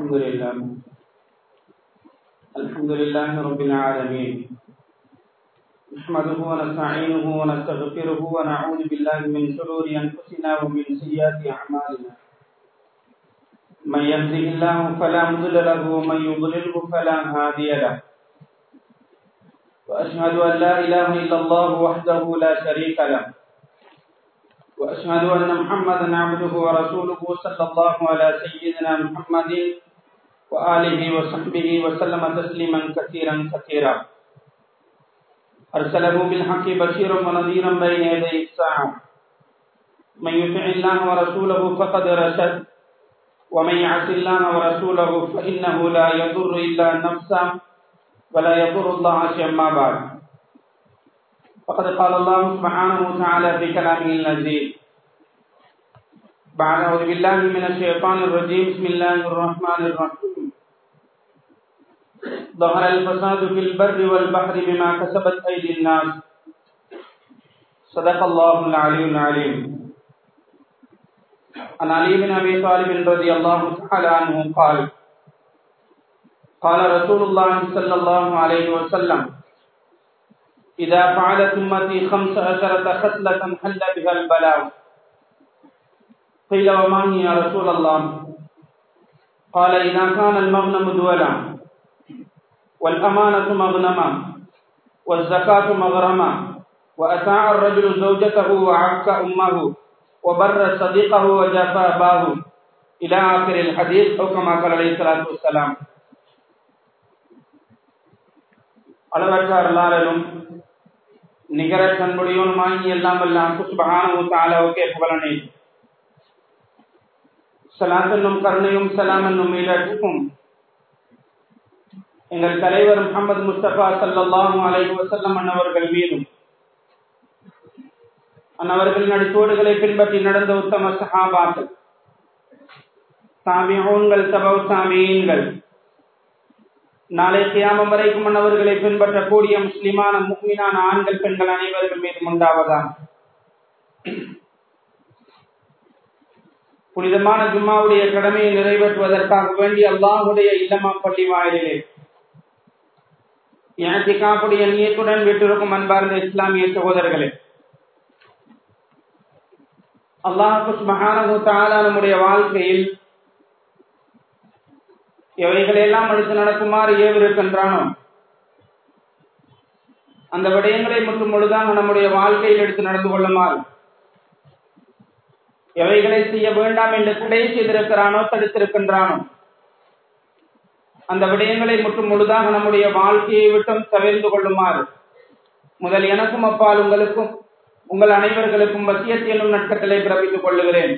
الحمد لله الحمد لله رب العالمين نحمده ونستعينه ونستغفره ونعوذ بالله من شرور انفسنا ومن سيئات اعمالنا من يهده الله فلا مضل له ومن يضلله فلا هادي له واشهد ان لا اله الا الله وحده لا شريك له واشهد ان محمدا عبده ورسوله صلى الله على سيدنا محمد واله وصحبه وسلم تسليما كثيرا كثيرا ارسله بالحق بشيرا ونذيرا بين يدي الساعه من يطع الله ورسوله فقد رشد ومن يعص الله ورسوله فانه لا يضر الا نفسه ولا يضر الله شيئا ما بعد فقد قال الله سبحانه وتعالى في كلامه العزيز بعد أعوذ بالله من الشيطان الرجيم بسم الله الرحمن الرحيم ظهر الفساد في البر والبحر بما كسبت أيدي الناس صدق الله العلي العليم عن علي بن أبي طالب رضي الله تعالى عنه قال قال رسول الله صلى الله عليه وسلم إذا فعلت أمتي خمس عشرة خصلة حل بها البلاء قيل وما هي يا رسول الله قال إذا كان المغنم دولا والأمانة مغنما والزكاة مغرما وأتاع الرجل زوجته وعك أمه وبر صديقه وجفى أباه إلى آخر الحديث أو كما قال عليه الصلاة والسلام அளவற்ற அருளாளரும் நிகர கண்புடையோனுமாகி எல்லாம் வல்ல சுபஹானஹு தஆலாவுக்கே புகழனை சலாத் என்னும் கருணையும் சலாம் என்னும் ஈடற்றுக்கும் எங்கள் தலைவர் முகமது முஸ்தபா சல்லாஹூ அலைஹி வசல்லம் அன்னவர்கள் மீதும் அன்னவர்களின் அடித்தோடுகளை பின்பற்றி நடந்த உத்தம சஹாபாக்கள் சாமியோன்கள் தபவ் சாமியீன்கள் நாளை கியாமம் வரைக்கும் அன்னவர்களை பின்பற்றக்கூடிய முஸ்லிமான முக்மினான ஆண்கள் பெண்கள் அனைவர்கள் மீதும் உண்டாவதான் புனிதமான ஜும்மாவுடைய கடமையை நிறைவேற்றுவதற்காக வேண்டி அல்லாஹுடைய இல்லமா பள்ளி வாயிலே எனக்கு காப்புடைய நீயத்துடன் வீட்டிற்கும் அன்பார்ந்த இஸ்லாமிய சகோதரர்களே அல்லாஹு மகானு தாலா நம்முடைய வாழ்க்கையில் எவைகளெல்லாம் அடுத்து நடக்குமாறு ஏவிருக்கின்றானோ அந்த விடயங்களை மற்றும் முழுதாக நம்முடைய வாழ்க்கையில் எடுத்து நடந்து கொள்ளுமாறு எவைகளை செய்ய வேண்டாம் என்று குடை செய்திருக்கிறானோ தடுத்திருக்கின்றானோ அந்த விடயங்களை மற்றும் முழுதாக நம்முடைய வாழ்க்கையை விட்டும் தவிர்ந்து கொள்ளுமாறு முதல் எனக்கும் அப்பால் உங்களுக்கும் உங்கள் அனைவர்களுக்கும் வசியத் என்னும் நட்கத்திலே பிறப்பித்துக் கொள்ளுகிறேன்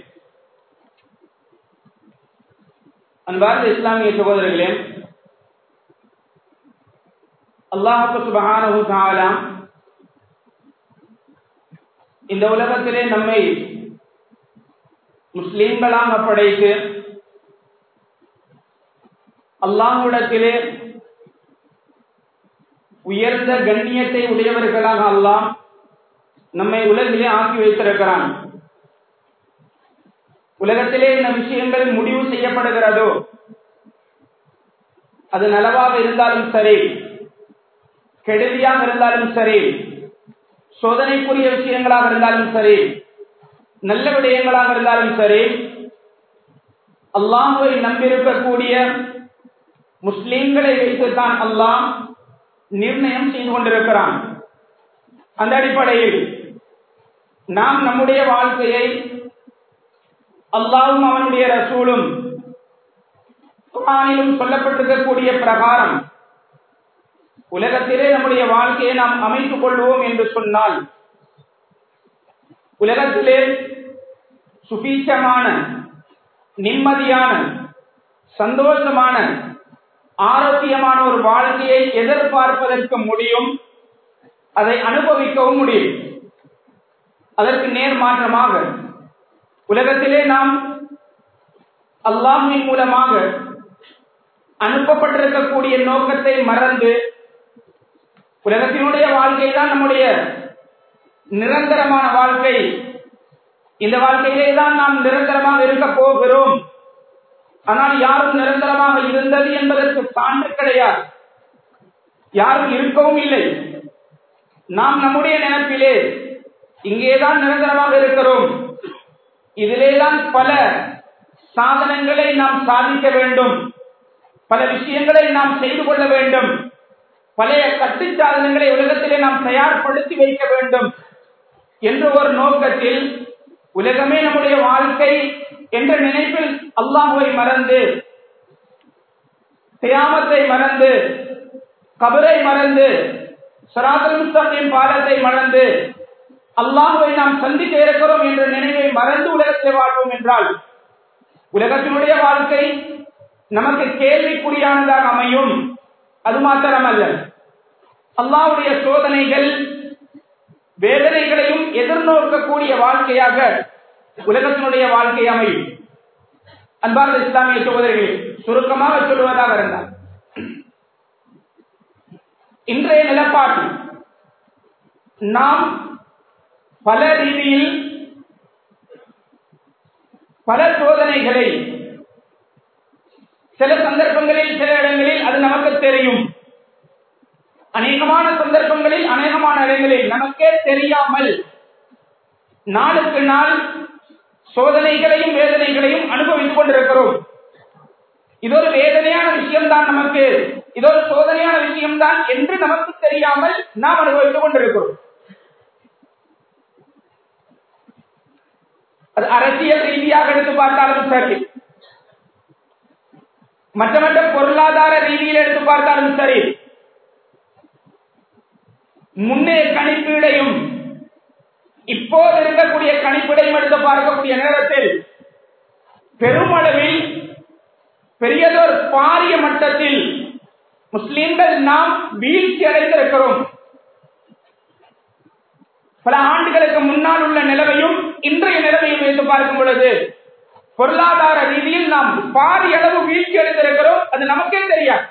அன்பார்ந்த இஸ்லாமிய சகோதரர்களே அல்லாஹு சுபஹானஹு தஆலா இந்த உலகத்திலே நம்மை முஸ்லிம்களாக படைத்து அல்லாஹுடத்திலே உயர்ந்த கண்ணியத்தை உடையவர்களாக அல்லாம் நம்மை உலகிலே ஆக்கி வைத்திருக்கிறான் உலகத்திலே இந்த விஷயங்கள் முடிவு செய்யப்படுகிறதோ அது நலவாக இருந்தாலும் சரி கெடுதியாக இருந்தாலும் சரி சோதனைக்குரிய விஷயங்களாக இருந்தாலும் சரி நல்ல விடயங்களாக இருந்தாலும் சரி அல்லாஹுவை நம்பியிருக்கக்கூடிய முஸ்லிம்களை வைத்துத்தான் அல்லாம் நிர்ணயம் செய்து கொண்டிருக்கிறான் அந்த அடிப்படையில் நாம் நம்முடைய வாழ்க்கையை அல்லாவும் அவனுடைய ரசூலும் குரானிலும் சொல்லப்பட்டிருக்கக்கூடிய பிரகாரம் உலகத்திலே நம்முடைய வாழ்க்கையை நாம் அமைத்துக் கொள்வோம் என்று சொன்னால் உலகத்திலே சுபீட்சமான நிம்மதியான சந்தோஷமான ஆரோக்கியமான ஒரு வாழ்க்கையை எதிர்பார்ப்பதற்கு முடியும் அதை அனுபவிக்கவும் முடியும் அதற்கு நேர் மாற்றமாக உலகத்திலே நாம் அல்லாஹின் மூலமாக அனுப்பப்பட்டிருக்கக்கூடிய நோக்கத்தை மறந்து உலகத்தினுடைய வாழ்க்கை தான் நம்முடைய நிரந்தரமான வாழ்க்கை இந்த வாழ்க்கையிலே தான் நாம் நிரந்தரமாக இருக்க போகிறோம் ஆனால் யாரும் நிரந்தரமாக சான்று கிடையாது யாரும் இருக்கவும் இல்லை நாம் நம்முடைய நினைப்பிலே இங்கேதான் நிரந்தரமாக இருக்கிறோம் இதிலேதான் பல சாதனங்களை நாம் சாதிக்க வேண்டும் பல விஷயங்களை நாம் செய்து கொள்ள வேண்டும் பழைய கட்டு சாதனங்களை உலகத்திலே நாம் தயார்படுத்தி வைக்க வேண்டும் என்ற ஒரு நோக்கத்தில் உலகமே நம்முடைய வாழ்க்கை என்ற நினைப்பில் அல்லாஹுவை மறந்து தியாமத்தை மறந்து கபரை மறந்து சராதல் முஸ்தகின் பாலத்தை மறந்து அல்லாஹுவை நாம் சந்திக்க இருக்கிறோம் என்ற நினைவை மறந்து உலகத்தில் வாழ்வோம் என்றால் உலகத்தினுடைய வாழ்க்கை நமக்கு கேள்விக்குறியானதாக அமையும் அது மாத்திரமல்ல அல்லாவுடைய சோதனைகள் வேதனைகளையும் எதிர்நோக்கக்கூடிய வாழ்க்கையாக உலகத்தினுடைய வாழ்க்கை அமையும் அன்பார்ந்த இஸ்லாமிய சகோதரிகள் சுருக்கமாக சொல்லுவதாக இருந்தார் இன்றைய நிலப்பாட்டில் நாம் பல ரீதியில் பல சோதனைகளை சில சந்தர்ப்பங்களில் சில இடங்களில் அது நமக்கு தெரியும் அநேகமான சந்தர்ப்பங்களில் அநேகமான இடங்களில் நமக்கே தெரியாமல் நாளுக்கு நாள் சோதனைகளையும் வேதனைகளையும் அனுபவித்துக் கொண்டிருக்கிறோம் இது ஒரு வேதனையான விஷயம்தான் நமக்கு இது ஒரு சோதனையான விஷயம்தான் என்று நமக்கு தெரியாமல் நாம் அனுபவித்துக் கொண்டிருக்கிறோம் அது அரசியல் ரீதியாக எடுத்து பார்த்தாலும் சரி மற்ற மற்ற பொருளாதார ரீதியில் எடுத்து பார்த்தாலும் சரி முன்னே கணிப்பீடையும் இப்போது இருக்கக்கூடிய கணிப்பீடையும் எடுத்து பார்க்கக்கூடிய நேரத்தில் பெருமளவில் பெரியதொரு பாரிய மட்டத்தில் முஸ்லிம்கள் நாம் வீழ்ச்சி அடைந்திருக்கிறோம் பல ஆண்டுகளுக்கு முன்னால் உள்ள நிலவையும் இன்றைய நிலைமையும் வைத்து பார்க்கும் பொழுது பொருளாதார ரீதியில் நாம் பாரிய அளவு வீழ்ச்சி அடைந்திருக்கிறோம் அது நமக்கே தெரியாது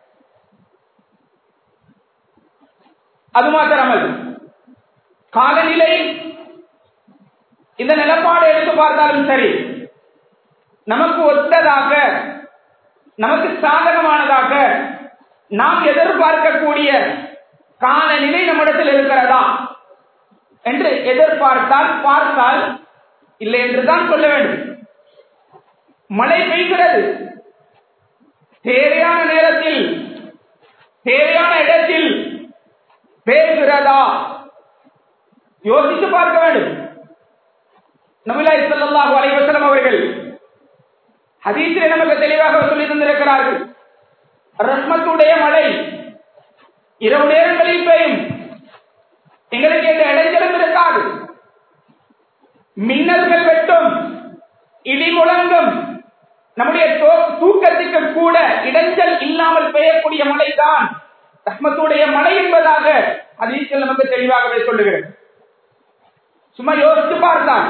அது மாத்திரமல் காலநிலை இந்த நிலப்பாடு எடுத்து பார்த்தாலும் சரி நமக்கு ஒத்ததாக நமக்கு சாதகமானதாக நாம் எதிர்பார்க்கக்கூடிய காலநிலை நம்மிடத்தில் இருக்கிறதா என்று எதிர்பார்த்தால் பார்த்தால் இல்லை என்றுதான் சொல்ல வேண்டும் மழை பெய்கிறது தேவையான நேரத்தில் தேவையான இடத்தில் பெய்கிறதா யோசித்து பார்க்க வேண்டும் நபிலாய் ஸல்லல்லாஹு அலைஹி வஸல்லம் அவர்கள் ஹதீஸிலே நமக்கு தெளிவாக சொல்லி தந்திருக்கிறார்கள் ரஹ்மத்துடைய மழை இரவு நேரங்களில் பெய்யும் எங்களுக்கு இந்த இடைஞ்சலும் இருக்காது மின்னல்கள் வெட்டும் இடி முழங்கும் நம்முடைய தூக்கத்துக்கு கூட இடைஞ்சல் இல்லாமல் பெய்யக்கூடிய மழைதான் ரஹ்மத்துடைய மழை என்பதாக ஹதீஸில் நமக்கு தெளிவாகவே சொல்லுகிறது சும்மா யோசித்து பார்த்தான்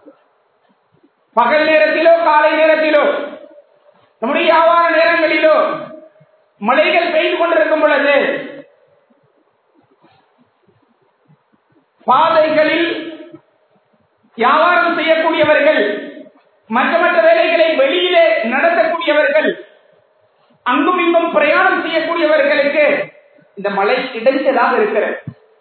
பகல் நேரத்திலோ காலை நேரத்திலோ நம்முடைய வியாபார நேரங்களிலோ மழைகள் பெய்து கொண்டிருக்கும் பொழுது பாதைகளில் வியாபாரம் செய்யக்கூடியவர்கள் மற்ற மற்ற வேலைகளை வெளியிலே நடத்தக்கூடியவர்கள் அங்கும் இங்கும் பிரயாணம் செய்யக்கூடியவர்களுக்கு இந்த மழை இடைஞ்சலாக இருக்கிறது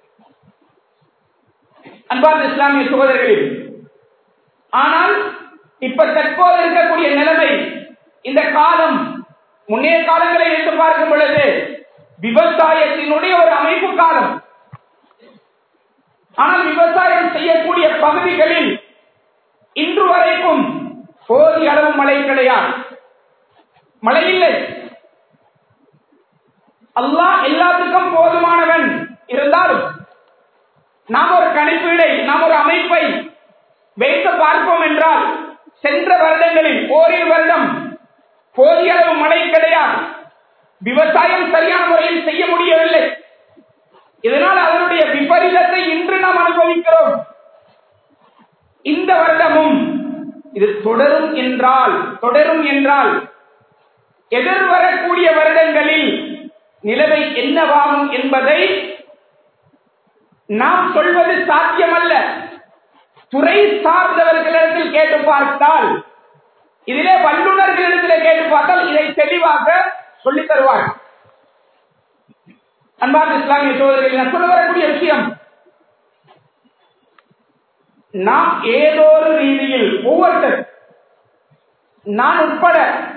அன்பார்ந்த இஸ்லாமிய சகோதரர்களில் ஆனால் இப்ப தற்போது இருக்கக்கூடிய நிலைமை இந்த காலம் முன்னைய காலங்களை எடுத்து பார்க்கும் பொழுது விவசாயத்தினுடைய ஒரு அமைப்பு காலம் ஆனால் விவசாயம் செய்யக்கூடிய பகுதிகளில் இன்று வரைக்கும் போதிய அளவு மழை கிடையாது மழை இல்லை அல்லாஹ் எல்லாத்துக்கும் போதுமானவன் இருந்தாலும் நாம் ஒரு கணிப்பீடை நாம் ஒரு அமைப்பை வைத்து பார்ப்போம் என்றால் சென்ற வருடங்களில் ஓரிரு வருடம் போதிய அளவு மழை கிடையாது விவசாயம் சரியான முறையில் செய்ய முடியவில்லை இதனால் அதனுடைய விபரீதத்தை இன்று நாம் அனுபவிக்கிறோம் இந்த வருடமும் இது தொடரும் என்றால் தொடரும் என்றால் எதிர்வரக்கூடிய வருடங்களில் நிலைமை என்னவாகும் என்பதை நாம் சொல்வது சாத்தியமல்ல துறை சார்ந்தவர்களிடத்தில் கேட்டு பார்த்தால் இதிலே வல்லுநர்களிடத்தில் கேட்டு பார்த்தால் இதை தெளிவாக சொல்லி தருவார் அன்பார்ந்த இஸ்லாமிய சோதரிகள் நான் சொல்ல வரக்கூடிய விஷயம் நாம் ஏதோ ஒரு ரீதியில் ஒவ்வொருத்தர் நான் உட்பட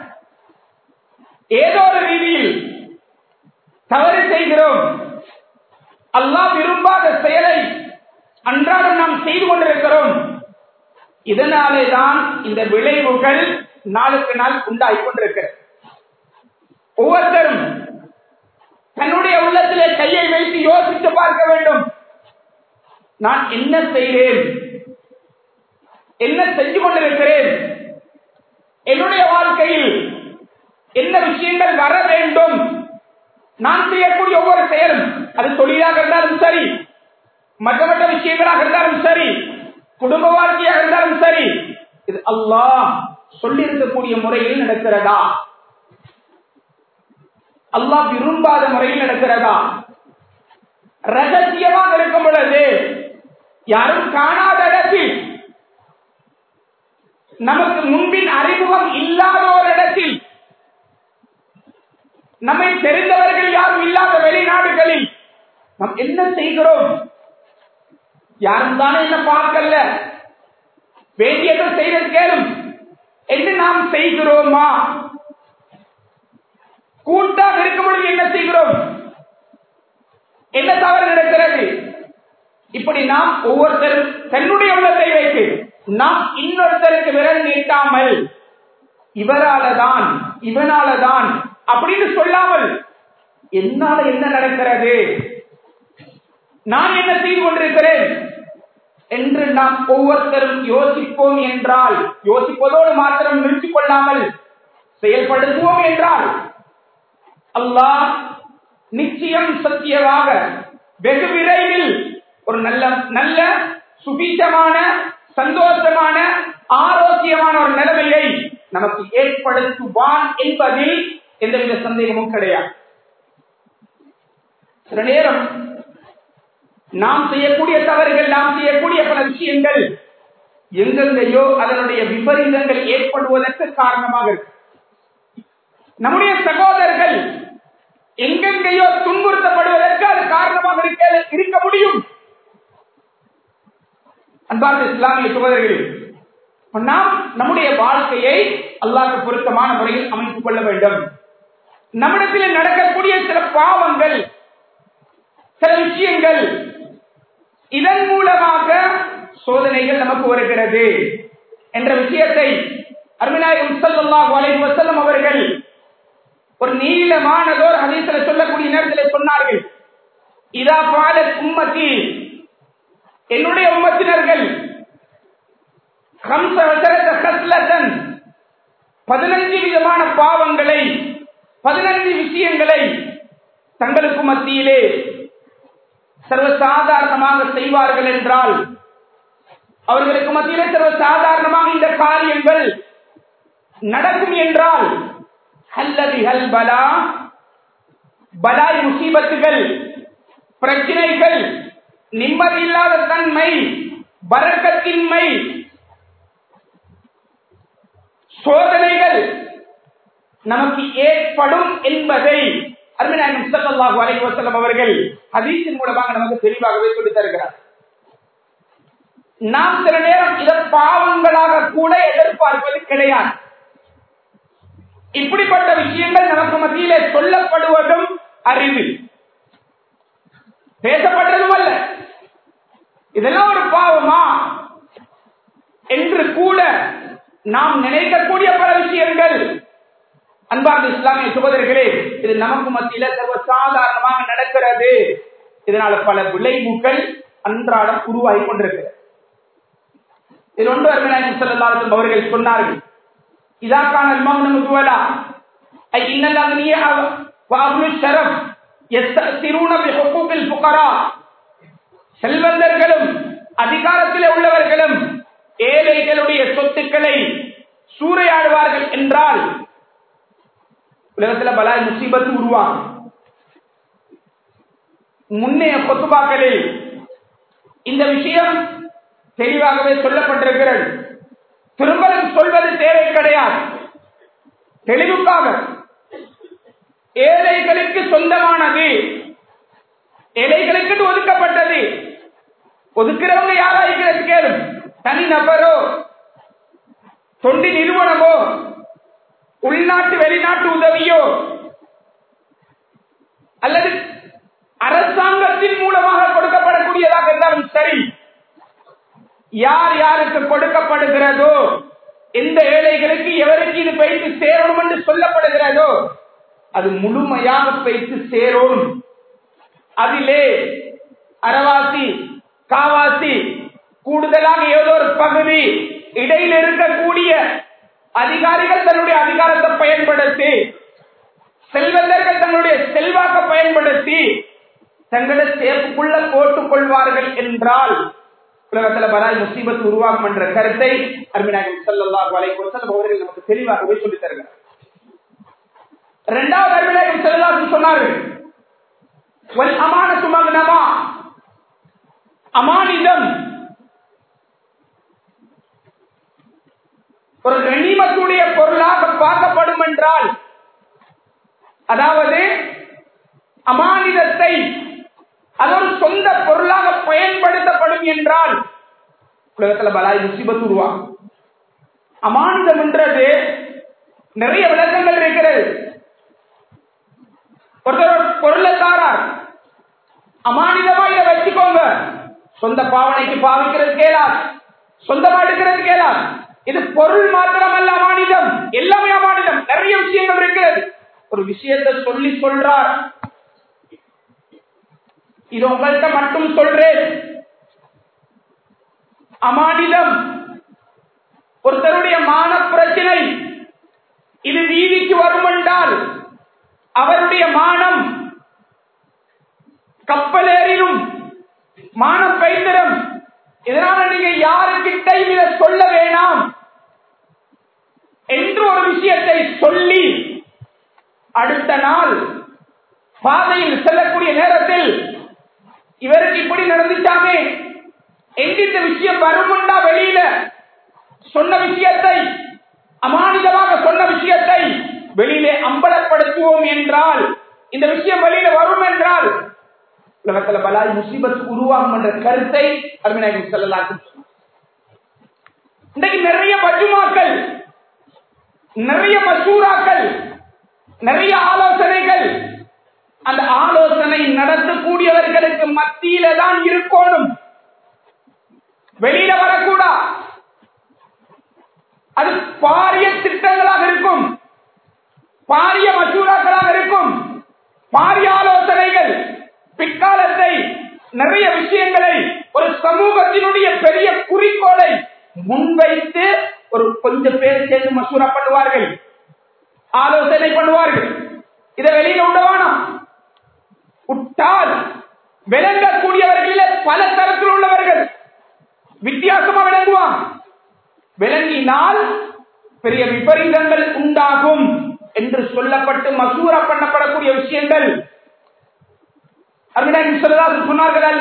ஏதோ ஒரு ரீதியில் தவறு செய்கிறோம் அல்லாஹ் விரும்பாத செயலை அன்றாடம் நாம் செய்து கொண்டிருக்கிறோம் இதனாலே தான் இந்த விளைவுகள் நாளுக்கு நாள் உண்டாகிக் கொண்டிருக்கிறது ஒவ்வொருத்தரும் தன்னுடைய உள்ளத்திலே கையை வைத்து யோசித்து பார்க்க வேண்டும் நான் என்ன செய்கிறேன் என்ன செஞ்சு கொண்டிருக்கிறேன் என்னுடைய வாழ்க்கையில் என்ன விஷயங்கள் வர வேண்டும் நான் செய்யக்கூடிய ஒவ்வொரு செயலும் அது தொழிலாக இருந்தாலும் சரி மற்ற மற்ற விஷயங்களாக இருந்தாலும் சரி குடும்ப வாழ்க்கையாக இருந்தாலும் சரி இது அல்லாஹ் சொல்லி இருக்கக்கூடிய முறையில் நடக்கிறதா அல்லாஹ் விரும்பாத முறையில் நடக்கிறதா ரகசியமாக இருக்கும் பொழுது யாரும் காணாத இடத்தில் நமக்கு முன்பின் அறிமுகம் இல்லாத ஒரு இடத்தில் நம்மை தெரிந்தவர்கள் யாரும் இல்லாத வெளிநாடுகளில் நாம் என்ன செய்கிறோம் யாரும் தானே என்ன பார்க்கல வேண்டியதை செய்த கேளும் என்று நாம் செய்கிறோமா கூட்டாக இருக்கும் பொழுது என்ன செய்கிறோம் என்ன தவறு நடக்கிறது இப்படி நாம் ஒவ்வொருத்தரும் தன்னுடைய உள்ளத்தை வைத்து நாம் இன்னொருத்தருக்கு விரல் நீட்டாமல் இவரால தான் இவனால தான் அப்படின்னு சொல்லாமல் என்னால என்ன நடக்கிறது நான் என்ன செய்து கொண்டிருக்கிறேன் என்று நாம் ஒவ்வொருத்தரும் யோசிப்போம் என்றால் யோசிப்பதோடு மாத்திரம் நிறுத்திக் கொள்ளாமல் செயல்படுத்துவோம் என்றால் அல்லாஹ் நிச்சயம் சத்தியமாக வெகு விரைவில் ஒரு நல்ல நல்ல சுபீட்டமான சந்தோஷமான ஆரோக்கியமான ஒரு நிலைமையை நமக்கு ஏற்படுத்துவான் என்பதில் எந்தவித சந்தேகமும் கிடையாது சில நேரம் நாம் செய்யக்கூடிய தவறுகள் நாம் செய்யக்கூடிய பல விஷயங்கள் எங்கெங்கையோ அதனுடைய விபரீதங்கள் ஏற்படுவதற்கு காரணமாக இருக்கு நம்முடைய சகோதரர்கள் எங்கெங்கையோ துன்புறுத்தப்படுவதற்கு அது காரணமாக இருக்க இருக்க முடியும் அன்பார்ந்த இஸ்லாமிய சகோதரர்களே நாம் நம்முடைய வாழ்க்கையை அல்லாஹ்க்கு பொருத்தமான முறையில் அமைத்துக் கொள்ள வேண்டும் நம்மிடத்தில் நடக்கக்கூடிய சில பாவங்கள் சில விஷயங்கள் இதன் மூலமாக சோதனைகள் நமக்கு வருகிறது என்ற விஷயத்தை அருமிநாயகம் ஸல்லல்லாஹு அலைஹி வஸல்லம் அவர்கள் ஒரு நீளமானதோர் ஹதீஸ்ல சொல்லக்கூடிய நேரத்தில் சொன்னார்கள் இதா பாலத் உம்மத்தி என்னுடைய உம்மத்தினர்கள் பதினஞ்சு விதமான பாவங்களை பதினஞ்சு விஷயங்களை தங்களுக்கு மத்தியிலே சர்வசாதாரணமாக செய்வார்கள் என்றால் அவர்களுக்கு மத்தியிலே சர்வசாதாரணமாக இந்த காரியங்கள் நடக்கும் என்றால் ஹல்லதிகள் பலா பலாய் முசீபத்துகள் பிரச்சனைகள் நிம்மதியில்லாத தன்மை வரக்கத்தின்மை சோதனைகள் நமக்கு ஏற்படும் என்பதை அருமைநாயகம் ஸல்லல்லாஹு அலைஹி வஸல்லம் அவர்கள் ஹதீஸின் மூலமாக நமக்கு தெளிவாகவே சொல்லித் தருகிறார் நாம் சில நேரம் இத பாவங்களாக கூட எதிர்பார்ப்பது கிடையாது இப்படிப்பட்ட விஷயங்கள் நமக்கு மத்தியிலே சொல்லப்படுவதும் அறிவு பேசப்பட்டதும் அல்ல இதெல்லாம் ஒரு பாவமா என்று கூட நாம் நினைக்கக்கூடிய பல விஷயங்கள் அன்பார்ந்த இஸ்லாமிய சகோதரர்களே இது நமக்கு மத்தியில சர்வசாதாரணமாக நடக்கிறது இதனால பல விளைவுகள் அன்றாடம் உருவாகி கொண்டிருக்கிறது இது ஒன்று அருமைநாயகம் செல்லல்லாரும் அவர்கள் சொன்னார்கள் இதாக்கான المغنم دولا أي إن الأغنياء وأهل الشرف يستأثرون بحقوق الفقراء செல்வந்தர்களும் அதிகாரத்தில் உள்ளவர்களும் ஏழைகளுடைய சொத்துக்களை சூறையாடுவார்கள் என்றால் உலகத்தில் பலாய் முசீபத்து உருவாகும் முன்னைய கொத்துபாக்களில் இந்த விஷயம் தெளிவாகவே சொல்லப்பட்டிருக்கிறது திரும்பவும் சொல்வது தேவை கிடையாது தெளிவுக்காக ஏழைகளுக்கு சொந்தமானது ஏழைகளுக்கு ஒதுக்கப்பட்டது ஒதுக்கிறவங்க யாரா இருக்கிறது கேளும் தனி நபரோ தொண்டி நிறுவனமோ உள்நாட்டு வெளிநாட்டு உதவியோ அல்லது அரசாங்கத்தின் மூலமாக கொடுக்கப்படக்கூடியதாக இருந்தாலும் சரி யார் யாருக்கு கொடுக்கப்படுகிறதோ எந்த ஏழைகளுக்கு எவருக்கு இது பயிற்சி சேரணும் என்று சொல்லப்படுகிறதோ அது முழுமையாக பயிற்சி சேரும் அதிலே அறவாசி காவாசி கூடுதலாக ஏதோ ஒரு பகுதி இடையில் இருக்கக்கூடிய அதிகாரிகள் தன்னுடைய அதிகாரத்தை பயன்படுத்தி செல்வந்தர்கள் தங்களுடைய செல்வாக்க பயன்படுத்தி தங்களை சேப்புக்குள்ள போட்டுக் கொள்வார்கள் என்றால் உலகத்துல பலாய் முசீபத் உருவாகும் என்ற கருத்தை அருமிநாயகம் செல்லல்லாஹு அலைஹி வஸல்லம் அவர்கள் நமக்கு தெளிவாகவே சொல்லித் தருகிறார் இரண்டாவது அருமிநாயகம் செல்லல்லாஹு சொன்னார்கள் வல் அமானத்து மக்னமா அமானிதம் ஒரு கனிமத்துடைய பொருளாக பார்க்கப்படும் என்றால் அதாவது அமானிதத்தை அது ஒரு சொந்த பொருளாக பயன்படுத்தப்படும் என்றால் உலகத்துல பலாய் முசிபத் உருவாகும் அமானிதம் என்றது நிறைய விளக்கங்கள் இருக்கிறது ஒருத்தர் ஒரு பொருளை தாரார் அமானிதமா இதை வச்சுக்கோங்க சொந்த பாவனைக்கு பாவிக்கிறது கேளார் சொந்தமா எடுக்கிறது கேளார் இது பொருள் மாத்திரமல்ல அமானிதம் எல்லாமே அமானிதம் நிறைய விஷயங்கள் இருக்கிறது ஒரு விஷயத்தை சொல்லி சொல்றார் இது உங்கள்கிட்ட மட்டும் சொல்றேன் அமானிதம் ஒருத்தருடைய மான பிரச்சனை இது வீதிக்கு வரும் என்றால் அவருடைய மானம் கப்பலேறிலும் மானம் கைத்தரும் இதனால நீங்க யாருக்கிட்டையும் இதை சொல்ல வேணாம் என்று ஒரு விஷயத்தை சொல்லி அடுத்த நாள் பாதையில் செல்லக்கூடிய நேரத்தில் இவருக்கு இப்படி நடந்துச்சாமே எங்க இந்த விஷயம் வருமுண்டா வெளியில சொன்ன விஷயத்தை அமானிதமாக சொன்ன விஷயத்தை வெளியிலே அம்பலப்படுத்துவோம் என்றால் இந்த விஷயம் வெளியில வரும் என்றால் உலகத்துல பலாய் முசீபத் உருவாகும் என்ற கருத்தை அருமைநாயகம் செல்லலாக்கும் இன்றைக்கு நிறைய மஜுமாக்கள் நிறைய மசூராக்கள் நிறைய ஆலோசனைகள் அந்த ஆலோசனை நடத்தக்கூடியவர்களுக்கு மத்தியில தான் இருக்கணும் வெளியில வரக்கூடா அது பாரிய திட்டங்களாக இருக்கும் பாரிய மசூராக்களாக இருக்கும் பாரிய ஆலோசனைகள் பிற்காலத்தை நிறைய விஷயங்களை ஒரு சமூகத்தினுடைய பெரிய குறிக்கோளை முன்வைத்து ஒரு கொஞ்சம் பேர் சேர்ந்து மசூரா பண்ணுவார்கள் ஆலோசனை பண்ணுவார்கள் இதை வெளியில விடவானா விட்டால் விளங்கக்கூடியவர்களில் பல தரத்தில் உள்ளவர்கள் வித்தியாசமா விளங்குவான் விளங்கினால் பெரிய விபரீதங்கள் உண்டாகும் என்று சொல்லப்பட்டு மசூரா பண்ணப்படக்கூடிய விஷயங்கள் சொன்னார்கள்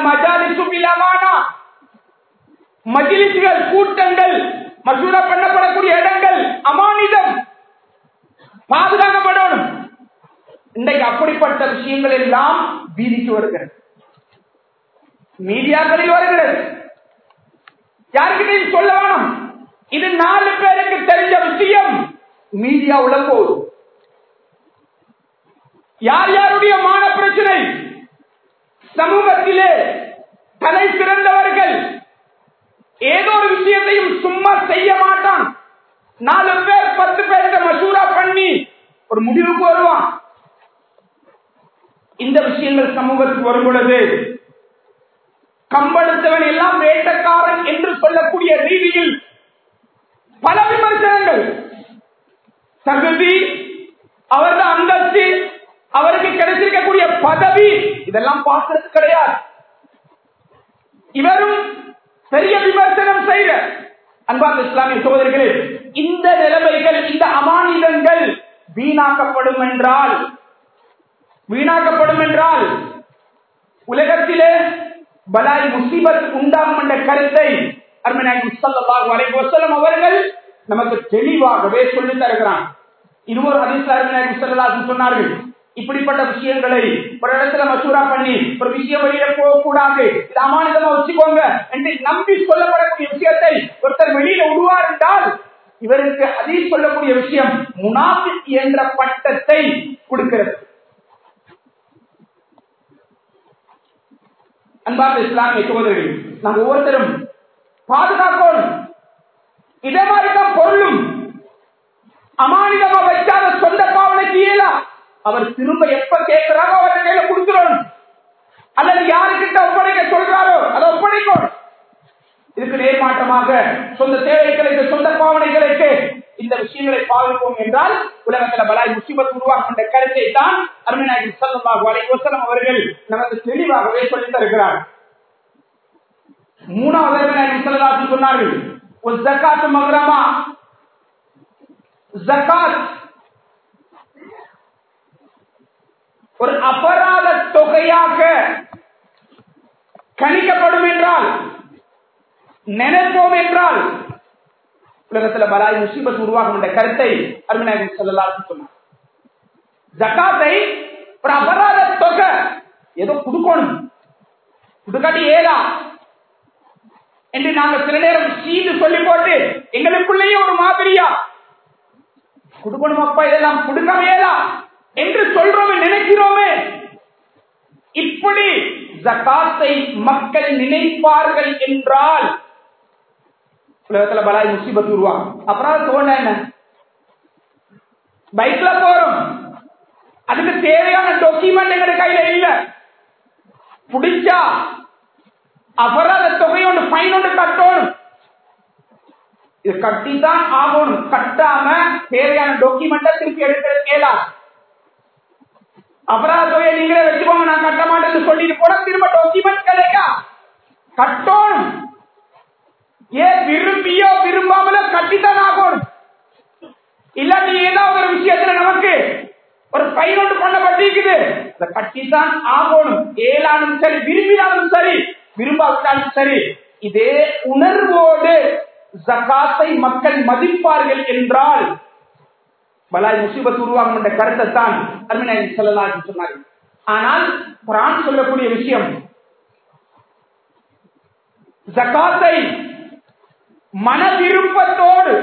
மஜிலிசுகள் கூட்டங்கள் மசூரா பண்ணப்படக்கூடிய இடங்கள் அமானிதம் பாதுகாக்கப்படணும் இன்றைக்கு அப்படிப்பட்ட விஷயங்கள் எல்லாம் வீதிக்கு வருகிறது மீடியாக்களில் வருகிறது யாருக்கிட்டையும் சொல்ல வேணும் இது நாலு பேருக்கு தெரிஞ்ச விஷயம் மீடியா உள்ள போகுது யார் யாருடைய மான பிரச்சனை சமூகத்திலே தலை சிறந்தவர்கள் ஏதோ ஒரு விஷயத்தையும் சும்மா செய்ய மாட்டான் நாலு பேர் பத்து பேர்கிட்ட மசூரா பண்ணி ஒரு முடிவுக்கு வருவான் இந்த விஷயங்கள் சமூகத்துக்கு வரும் பொழுது கம்பெடுத்தவன் எல்லாம் வேட்டக்காரன் என்று சொல்லக்கூடிய ரீதியில் பல விமர்சனங்கள் தகுதி அவரது அந்தஸ்து அவருக்கு கிடைச்சிருக்கக்கூடிய பதவி இதெல்லாம் பார்க்கறது கிடையாது இவரும் பெரிய விமர்சனம் செய்த அன்பார்ந்த இஸ்லாமிய சகோதரர்களே இந்த நிலைமைகள் இந்த அமானிதங்கள் வீணாக்கப்படும் என்றால் வீணாக்கப்படும் என்றால் உலகத்திலே பலாய் முசீபத் உண்டாகும் என்ற கருத்தை அருமநாயகம் சல்லல்லாஹு அலைஹி வஸல்லம் அவர்கள் நமக்கு தெளிவாகவே சொல்லி தருகிறான் இருவர் ஹதீஸ் அருமநாயகம் ஸல்லல்லாஹு சொன்னார்கள் இப்படிப்பட்ட விஷயங்களை ஒரு இடத்துல மசூரா பண்ணி ஒரு விஷயம் வெளியில போகக்கூடாது இது அமானிதமா வச்சுக்கோங்க என்று நம்பி சொல்லப்படக்கூடிய விஷயத்தை ஒருத்தர் வெளியில விடுவார் என்றால் இவருக்கு அதில் சொல்லக்கூடிய விஷயம் முனாஃபிக் என்ற பட்டத்தை கொடுக்கிறது அன்பார்ந்த இஸ்லாமிய சகோதரர்கள் நாங்க ஒவ்வொருத்தரும் பாதுகாக்கணும் இதே மாதிரிதான் பொருளும் அமானிதமா வச்சாத சொந்த பாவனைக்கு இயலா அவர் திரும்ப எப்ப கேட்கிறாரோ அவர் கையில கொடுத்துடணும் அல்லது யாருக்கிட்ட ஒப்படைக்க சொல்றாரோ அதை ஒப்படைக்கணும் இதுக்கு நேர்மாற்றமாக சொந்த தேவைகளுக்கு சொந்த பாவனைகளுக்கு இந்த விஷயங்களை பாவிப்போம் என்றால் உலகத்துல பலாய் முசிபத் உருவாக்கின்ற கருத்தை தான் அருமைநாயகி சல்லாஹு அலை வசலம் அவர்கள் நமக்கு தெளிவாகவே சொல்லித் தருகிறார் மூணாவது அருமைநாயகி சல்லாஹு சொன்னார்கள் ஒரு ஜக்காத்து மகரமா ஜக்காத் ஒரு அபராத தொகையாக கணிக்கப்படும் என்றால் நினைப்போம் என்றால் உலகத்துல பலாய் முசீபத் உருவாகும் என்ற கருத்தை அருமைநாயகன் சொல்லலாம் சொன்னார் ஜக்காத்தை ஒரு அபராத தொகை ஏதோ கொடுக்கணும் கொடுக்காட்டி ஏதா என்று நாங்க சில நேரம் சீது சொல்லி போட்டு எங்களுக்குள்ளேயே ஒரு மாதிரியா கொடுக்கணும் அப்பா இதெல்லாம் கொடுக்காம ஏதா என்று சொல்றோமே நினைக்கிறோமே இப்படி ஜக்காத்தை மக்கள் நினைப்பார்கள் என்றால் உலகத்துல பலாய் முசிபத் உருவாகும் அப்புறம் தோண்ட என்ன பைக்ல போறோம் அதுக்கு தேவையான டாக்குமெண்ட் எங்க கையில இல்ல புடிச்சா அபராத தொகை ஒன்று ஃபைன் ஒன்று கட்டணும் இது கட்டிதான் ஆகணும் கட்டாம தேவையான டாக்குமெண்ட்டை திருப்பி எடுக்கிறது கேளாது அபராத தொகையை நீங்களே வச்சுக்கோங்க நான் கட்ட மாட்டேன்னு சொல்லிட்டு போனா திரும்ப டாக்குமெண்ட் கிடைக்கா கட்டணும் ஏன் விரும்பியோ விரும்பாமலோ கட்டித்தான் ஆகணும் இல்லாட்டி ஏதாவது ஒரு விஷயத்துல நமக்கு ஒரு பையனொன்று பண்ணப்பட்டிருக்குது அதை கட்டித்தான் ஆகணும் ஏலானும் சரி விரும்பினாலும் சரி விரும்பாவிட்டாலும் சரி இதே உணர்வோடு ஜகாத்தை மக்கள் மதிப்பார்கள் என்றால் பலாய் முசீபத் உருவாகும் என்ற கருத்தை தான் அருமினாயி சொல்லலாம் சொன்னார்கள் ஆனால் குரான் சொல்லக்கூடிய விஷயம் ஜகாத்தை மன விருப்பத்தோடு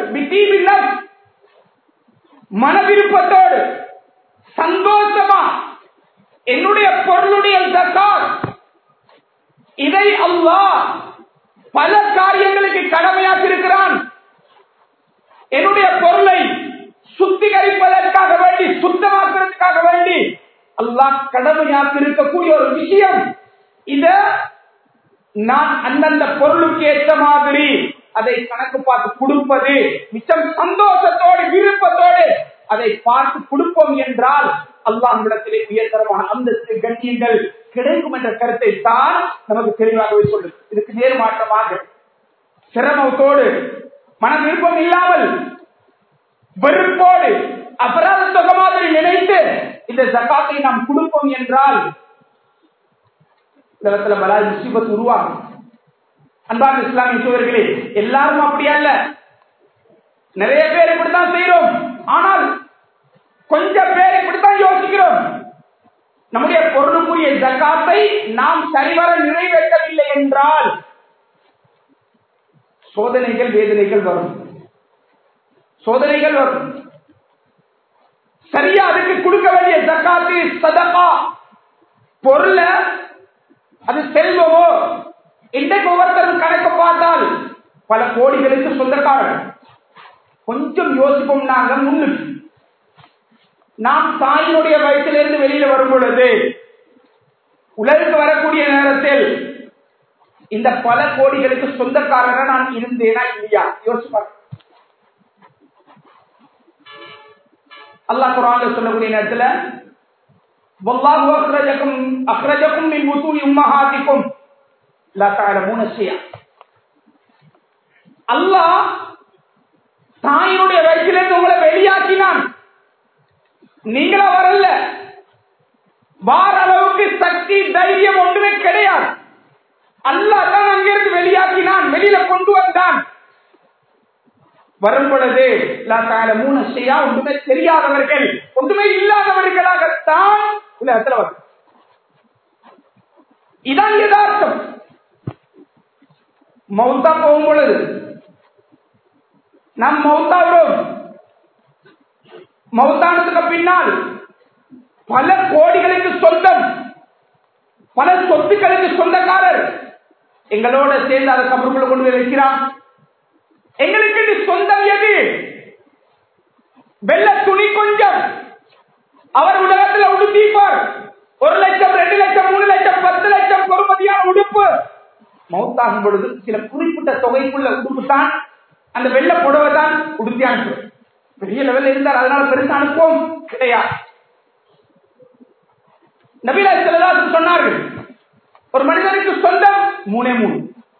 மன விருப்பத்தோடு சந்தோஷமா என்னுடைய பொருளுடைய ஜக்காத் இதை அல்லாஹ் பல காரியங்களுக்கு கடமையாக இருக்கிறான் என்னுடைய பொருளை சுத்திகரிப்பதற்காக வேண்டி சுத்தமாக்குறதுக்காக வேண்டி அல்லாஹ் கடமையாக இருக்கக்கூடிய ஒரு விஷயம் இத நான் அந்தந்த பொருளுக்கு ஏற்ற மாதிரி அதை கணக்கு பார்த்து கொடுப்பது மிச்சம் சந்தோஷத்தோடு விருப்பத்தோடு அதை பார்த்து கொடுப்போம் என்றால் அல்லாஹிடத்திலே உயர்தரமான அந்தஸ்து கண்ணியங்கள் கிடைக்கும் என்ற கருத்தை தான் நமக்கு தெளிவாகவே சொல்லு இதுக்கு நேர்மாற்றமாக சிரமத்தோடு மன விருப்பம் இல்லாமல் வெறுப்போடு அபராத தொகை மாதிரி நினைத்து இந்த ஜக்காத்தை நாம் கொடுப்போம் என்றால் உலகத்துல பலாய் முசிபத் உருவாகும் அன்பான இஸ்லாமிய சோதர்களே எல்லாரும் அப்படி அல்ல நிறைய பேர் இப்படித்தான் செய்யறோம் ஆனால் கொஞ்சம் பேர் இப்படித்தான் யோசிக்கிறோம் நம்முடைய பொருளுக்குரிய ஜக்காத்தை நாம் சரிவர நிறைவேற்றவில்லை என்றால் சோதனைகள் வேதனைகள் வரும் சோதனைகள் வரும் சரியா அதுக்கு கொடுக்க வேண்டிய ஜக்காத்து சதகா பொருள அது செல்வமோ இன்றைக்கு ஒவ்வொருத்தரும் கணக்கு பார்த்தால் பல கோடிகளுக்கு சொந்தக்காரர் கொஞ்சம் யோசிப்போம் நாங்க முன்னுக்கு நாம் தாயினுடைய வயசிலிருந்து வெளியில வரும் பொழுது உலகுக்கு வரக்கூடிய நேரத்தில் இந்த பல கோடிகளுக்கு சொந்தக்காரராக நான் இருந்தேனா இல்லையா யோசிப்பார் அல்லாஹ் குரான்ல சொல்லக்கூடிய நேரத்துல வல்லாஹு அக்ரஜக்கும் அக்ரஜக்கும் மின் முத்தூரி உம்மஹாத்திக்கும் லா தஅலமூன ஷை'a அல்லாஹ் தாயினுடைய வயிற்றிலிருந்து உங்களை வெளியாக்கினான் நீங்களா வரல வார அளவுக்கு சக்தி தைரியம் ஒன்றுமே கிடையாது அல்லாஹ் தான் அங்கிருந்து வெளியாக்கினான் வெளியில கொண்டு வந்தான் வரும் பொழுது மூணு செய்யா ஒன்றுமே தெரியாதவர்கள் ஒன்றுமே இல்லாதவர்களாகத்தான் புத்தகத்துல வரும் இதான் யதார்த்தம் மௌத்தா போகும் பொழுது நாம் மௌத்தாகிறோம் மௌத்தானதுக்கு பின்னால் பல கோடிகளுக்கு சொந்தம் பல சொத்துக்களுக்கு சொந்தக்காரர் எங்களோட சேர்ந்து அதை கபருக்குள்ள கொண்டு போய் வைக்கிறான் எங்களுக்கு இது சொந்தம் எது வெள்ள துணி கொஞ்சம் அவர் உலகத்தில் உடுத்திப்பார் ஒரு லட்சம் ரெண்டு லட்சம் மூணு லட்சம் பத்து லட்சம் பொறுமதியான உடுப்பு மௌத்தாகும் பொழுது சில குறிப்பிட்ட தொகைக்குள்ள உடுப்பு தான் அந்த வெள்ள புடவை தான் உடுத்தி அனுப்பும் பெரிய லெவலில் இருந்தார் அதனால பெருசா அனுப்புவோம் கிடையாது நபிலா சிலதாசன் சொன்னார்கள் ஒரு மனிதனுக்கு சொந்தம் மூணே மூணு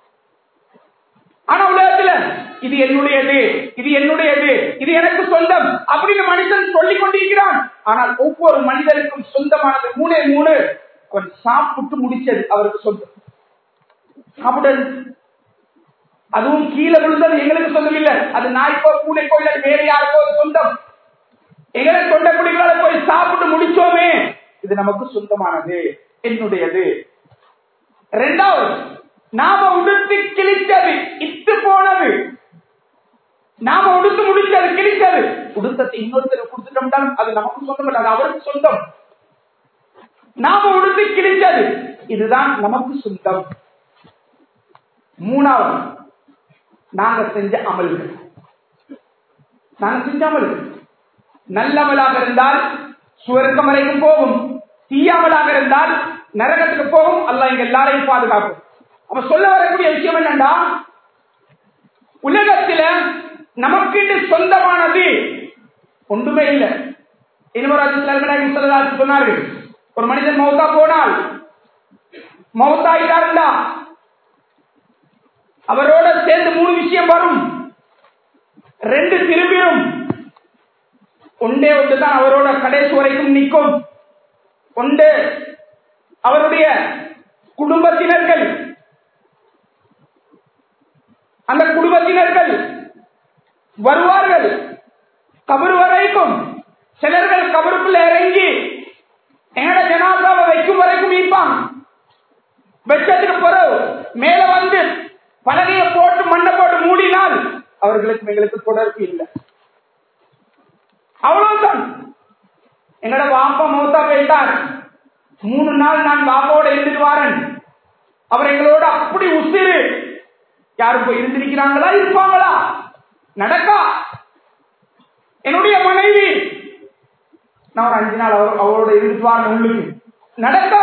ஆனா உலகத்துல இது என்னுடையது இது என்னுடையது இது எனக்கு சொந்தம் அப்படின்னு மனிதன் சொல்லிக் கொண்டிருக்கிறான் ஆனால் ஒவ்வொரு மனிதனுக்கும் சொந்தமானது மூணே மூணு அவன் சாப்பிட்டு முடிச்சது அவருக்கு சொந்தம் சாப்பிட்டது அதுவும் கீழே விழுந்தது எங்களுக்கு சொந்தம் இல்லை அது நாய்க்கோ பூனைக்கோ இல்லை வேற யாருக்கோ சொந்தம் எங்களை கொண்ட குடிகளால போய் சாப்பிட்டு முடிச்சோமே இது நமக்கு சொந்தமானது என்னுடையது இரண்டாவது நாம உடுத்து கிழித்தது இத்து போனது நாம உடுத்து முடிச்சது கிழித்தது உடுத்தத்தை இன்னொருத்தர் கொடுத்துட்டோம்னா அது நமக்கு சொந்தம் இல்லை அது அவருக்கு சொந்தம் நாம உடுத்து கிழித்தது இதுதான் நமக்கு சொந்தம் மூணாவது நாங்க செஞ்ச அமல்கள் நாங்க செஞ்ச அமல்கள் நல்லமலாக இருந்தால் சுவர்க்கம் வரைக்கும் போகும் தீயாமலாக இருந்தால் நரகத்துக்கு போகும் அல்ல இங்க எல்லாரையும் பாதுகாக்கும் அப்ப சொல்ல வரக்கூடிய விஷயம் என்னன்னா உலகத்தில நமக்கு சொந்தமானது ஒன்றுமே இல்லை இன்னொரு சொன்னார்கள் ஒரு மனிதன் மௌத்தா போனால் மௌத்தாயிட்டாருந்தா அவரோட சேர்ந்து மூணு விஷயம் வரும் ரெண்டு திரும்பியும் ஒன்றே ஒன்று தான் அவரோட கடைசி வரைக்கும் நிற்கும் ஒன்று அவருடைய குடும்பத்தினர்கள் அந்த குடும்பத்தினர்கள் வருவார்கள் கபரு வரைக்கும் சிலர்கள் கபருக்குள்ள இறங்கி எங்கட ஜனாதாவை வைக்கும் வரைக்கும் இருப்பாங்க வெச்சத்துக்கு பிறகு மேல வந்து பலகையை போட்டு மண்ணை போட்டு மூடினால் அவர்களுக்கு எங்களுக்கு தொடர்பு இல்லை அவ்வளவுதான் எங்கட வாப்பா மௌத்தா போயிட்டார் மூணு நாள் நான் பாப்பாவோட இருந்துட்டு வாரன் அவர் எங்களோட அப்படி உசிறு யாரும் போய் இருந்திருக்கிறாங்களா இருப்பாங்களா நடக்கா என்னுடைய மனைவி நான் ஒரு அஞ்சு நாள் அவர் அவரோட இருந்துட்டு வாரன் உள்ளுக்கு நடக்கா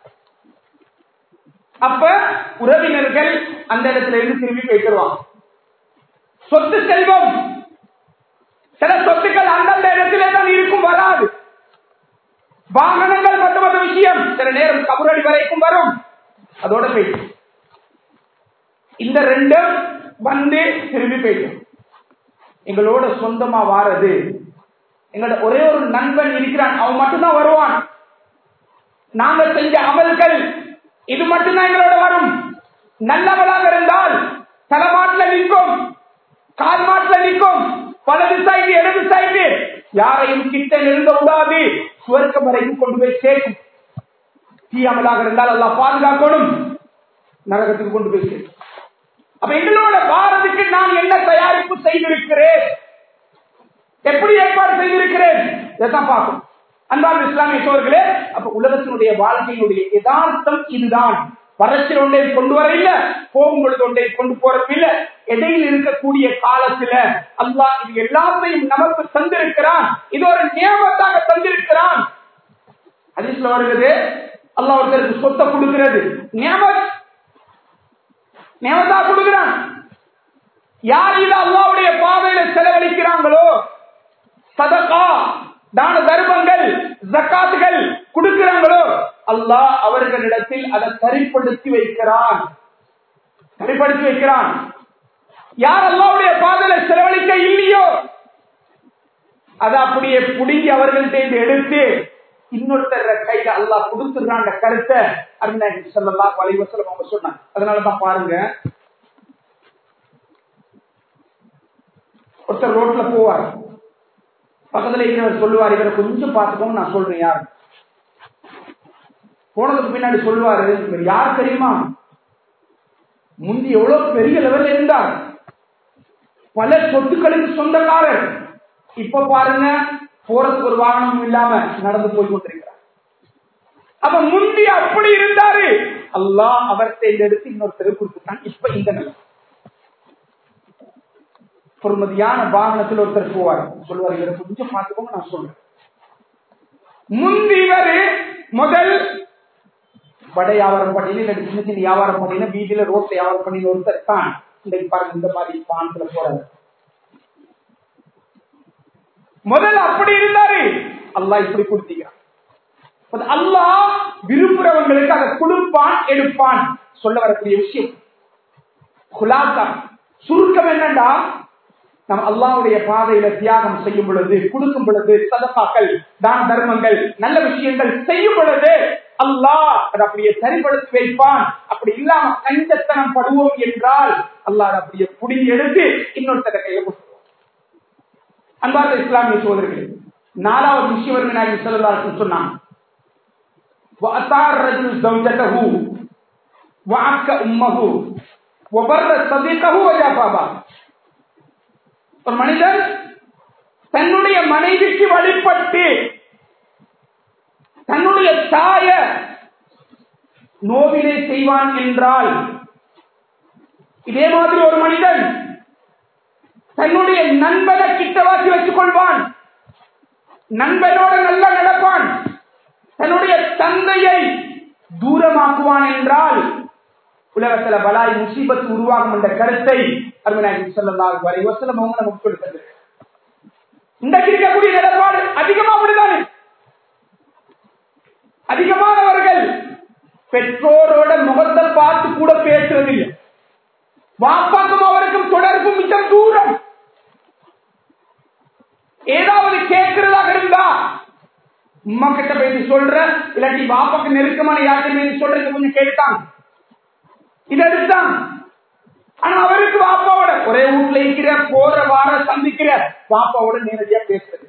அப்ப உறவினர்கள் அந்த இடத்துல இருந்து திரும்பி போய்க்கிடுவாங்க சொத்து செல்வம் சில சொத்துக்கள் அந்தந்த இடத்திலே தான் இருக்கும் வராது வாகனங்கள் மட்டுமற்ற விஷயம் சில நேரம் கபரடி வரைக்கும் வரும் அதோட போயிட்டு இந்த ரெண்டும் வந்து திரும்பி போயிடும் எங்களோட சொந்தமா வாரது எங்களோட ஒரே ஒரு நண்பன் இருக்கிறான் அவன் மட்டும்தான் வருவான் நாங்க செஞ்ச அமல்கள் இது மட்டும்தான் எங்களோட வரும் நல்லவளாக இருந்தால் தலைமாட்டில் நிற்கும் கால் மாட்டில் நிற்கும் வலது சைடு இடது சைடு யாரையும் கிட்ட நெருங்க கூடாது சுவர்க்கம் வரைக்கும் கொண்டு போய் சேர்க்கும் தீயாமலாக இருந்தால் எல்லாம் பாதுகாக்கணும் நரகத்துக்கு கொண்டு போய் சேர்க்கும் அப்ப எங்களோட பாரதிக்கு நான் என்ன தயாரிப்பு செய்திருக்கிறேன் எப்படி ஏற்பாடு செய்திருக்கிறேன் இதைத்தான் பார்க்கும் அன்பான இஸ்லாமிய சோர்களே அப்ப உலகத்தினுடைய வாழ்க்கையினுடைய யதார்த்தம் இதுதான் வறட்சி ஒன்றை கொண்டு வர இல்ல போகும் பொழுது ஒன்றை கொண்டு போறது இல்ல இடையில் இருக்கக்கூடிய காலத்துல அல்லாஹ் இது எல்லாத்தையும் நமக்கு தந்திருக்கிறான் இது ஒரு நியமத்தாக தந்திருக்கிறான் அதிசல வருகிறது அல்லாஹ் ஒருத்தருக்கு சொத்தை கொடுக்கிறது நியமத் நியமத்தா கொடுக்கிறான் யார் இது அல்லாவுடைய பாதையில செலவழிக்கிறாங்களோ சதகா தான தர்மங்கள் ஜக்காத்துகள் கொடுக்கிறாங்களோ அல்லாஹ் அவர்களிடத்தில் அதை சரிப்படுத்தி வைக்கிறான் சரிப்படுத்தி வைக்கிறான் யார் அல்லாவுடைய பாதையில செலவழிக்க இல்லையோ அதை அப்படியே புடுங்கி அவர்கள்ட்ட எடுத்து இன்னொருத்தர் கையில அல்லாஹ் கொடுத்துடுறான் கருத்தை அப்படின்னு சொல்லலாம் வலைவசலம் அவங்க சொன்னாங்க அதனாலதான் பாருங்க ஒருத்தர் ரோட்ல போவார் பக்கத்துல இருக்கிறவர் சொல்லுவார் இவரை கொஞ்சம் பார்த்துக்கோங்க நான் சொல்றேன் யார் போனதுக்கு பின்னாடி சொல்லுவாரு இவர் யார் தெரியுமா முந்தி எவ்வளவு பெரிய லெவல்ல இருந்தார் பல சொத்துக்களுக்கு சொந்தக்காரர் இப்ப பாருங்க போறதுக்கு ஒரு வாகனம் இல்லாம நடந்து போய் கொண்டிருக்கிறார் அப்ப முந்தி அப்படி இருந்தாரு அல்லாஹ் அவர்த்தை எடுத்து இன்னொருத்தர் கொடுத்துட்டான் இப்ப இந்த நிலை பொறுமதியான வாகனத்தில் ஒருத்தர் போவார் சொல்லுவார் இவரை கொஞ்சம் பார்த்துக்கோங்க நான் சொல்றேன் முந்தி இவரு முதல் வடை வியாபாரம் பண்ணின இல்ல சின்ன சின்ன வியாபாரம் பண்ணின வீதியில ரோட்ல வியாபாரம் பண்ணின ஒருத்தர் தான் இன்னைக்கு பாருங்க இந்த மாதிரி பான்ல போறாரு முதல்ல அப்படி இருந்தாரு அல்லாஹ் இப்படி கொடுத்தீங்க அல்லாஹ் விரும்புறவங்களுக்கு அதை கொடுப்பான் எடுப்பான் சொல்ல வரக்கூடிய விஷயம் குலாசா சுருக்கம் என்னண்டா நம் அல்லாவுடைய பாதையில தியாகம் செய்யும் பொழுது கொடுக்கும் பொழுது சதப்பாக்கள் தான் தர்மங்கள் நல்ல விஷயங்கள் செய்யும் பொழுது அல்லாஹ் அதை அப்படியே சரிபடுத்தி வைப்பான் அப்படி இல்லாம கஞ்சத்தனம் படுவோம் என்றால் அல்லாஹ் அதை அப்படியே புடிங்கி எடுத்து இன்னொருத்தர கையில கொடுத்துருவோம் அன்பார்ந்த இஸ்லாமிய சோதர்களே நாலாவது விஷயம் வருங்க நான் சொல்லலாம் சொன்னான் وأطاع الرجل زوجته وعك أمه وبر صديقه وجافا ஒரு மனிதன் தன்னுடைய மனைவிக்கு வழிபட்டு தன்னுடைய தாய நோவிலே செய்வான் என்றால் இதே மாதிரி ஒரு மனிதன் தன்னுடைய நண்பனை கிட்டவாக்கி வச்சுக் கொள்வான் நண்பனோட நல்லா நடப்பான் தன்னுடைய தந்தையை தூரமாக்குவான் என்றால் உலகத்துல பலாய் முசீபத்து உருவாகும் என்ற கருத்தை அருமநாயகி சொல்லலாம் வரை வசலம் அவங்க நமக்கு கொடுத்தது இன்றைக்கு இருக்கக்கூடிய நிலப்பாடு அதிகமா அப்படிதானே அதிகமானவர்கள் பெற்றோரோட முகத்தை பார்த்து கூட பேசுறதில்லை வாப்பாக்கும் அவருக்கும் தொடர்பு மிச்சம் தூரம் ஏதாவது கேட்கிறதாக இருந்தா உமா கிட்ட பேசி சொல்ற இல்லாட்டி பாப்பாக்கு நெருக்கமான யார்கிட்ட பேசி சொல்றது கொஞ்சம் கேட்டான் இதை எடுத்தான் ஆனா அவருக்கு பாப்பாவோட ஒரே வீட்டுல இருக்கிற போற வார சந்திக்கிற பாப்பாவோட நேரடியா பேசுறது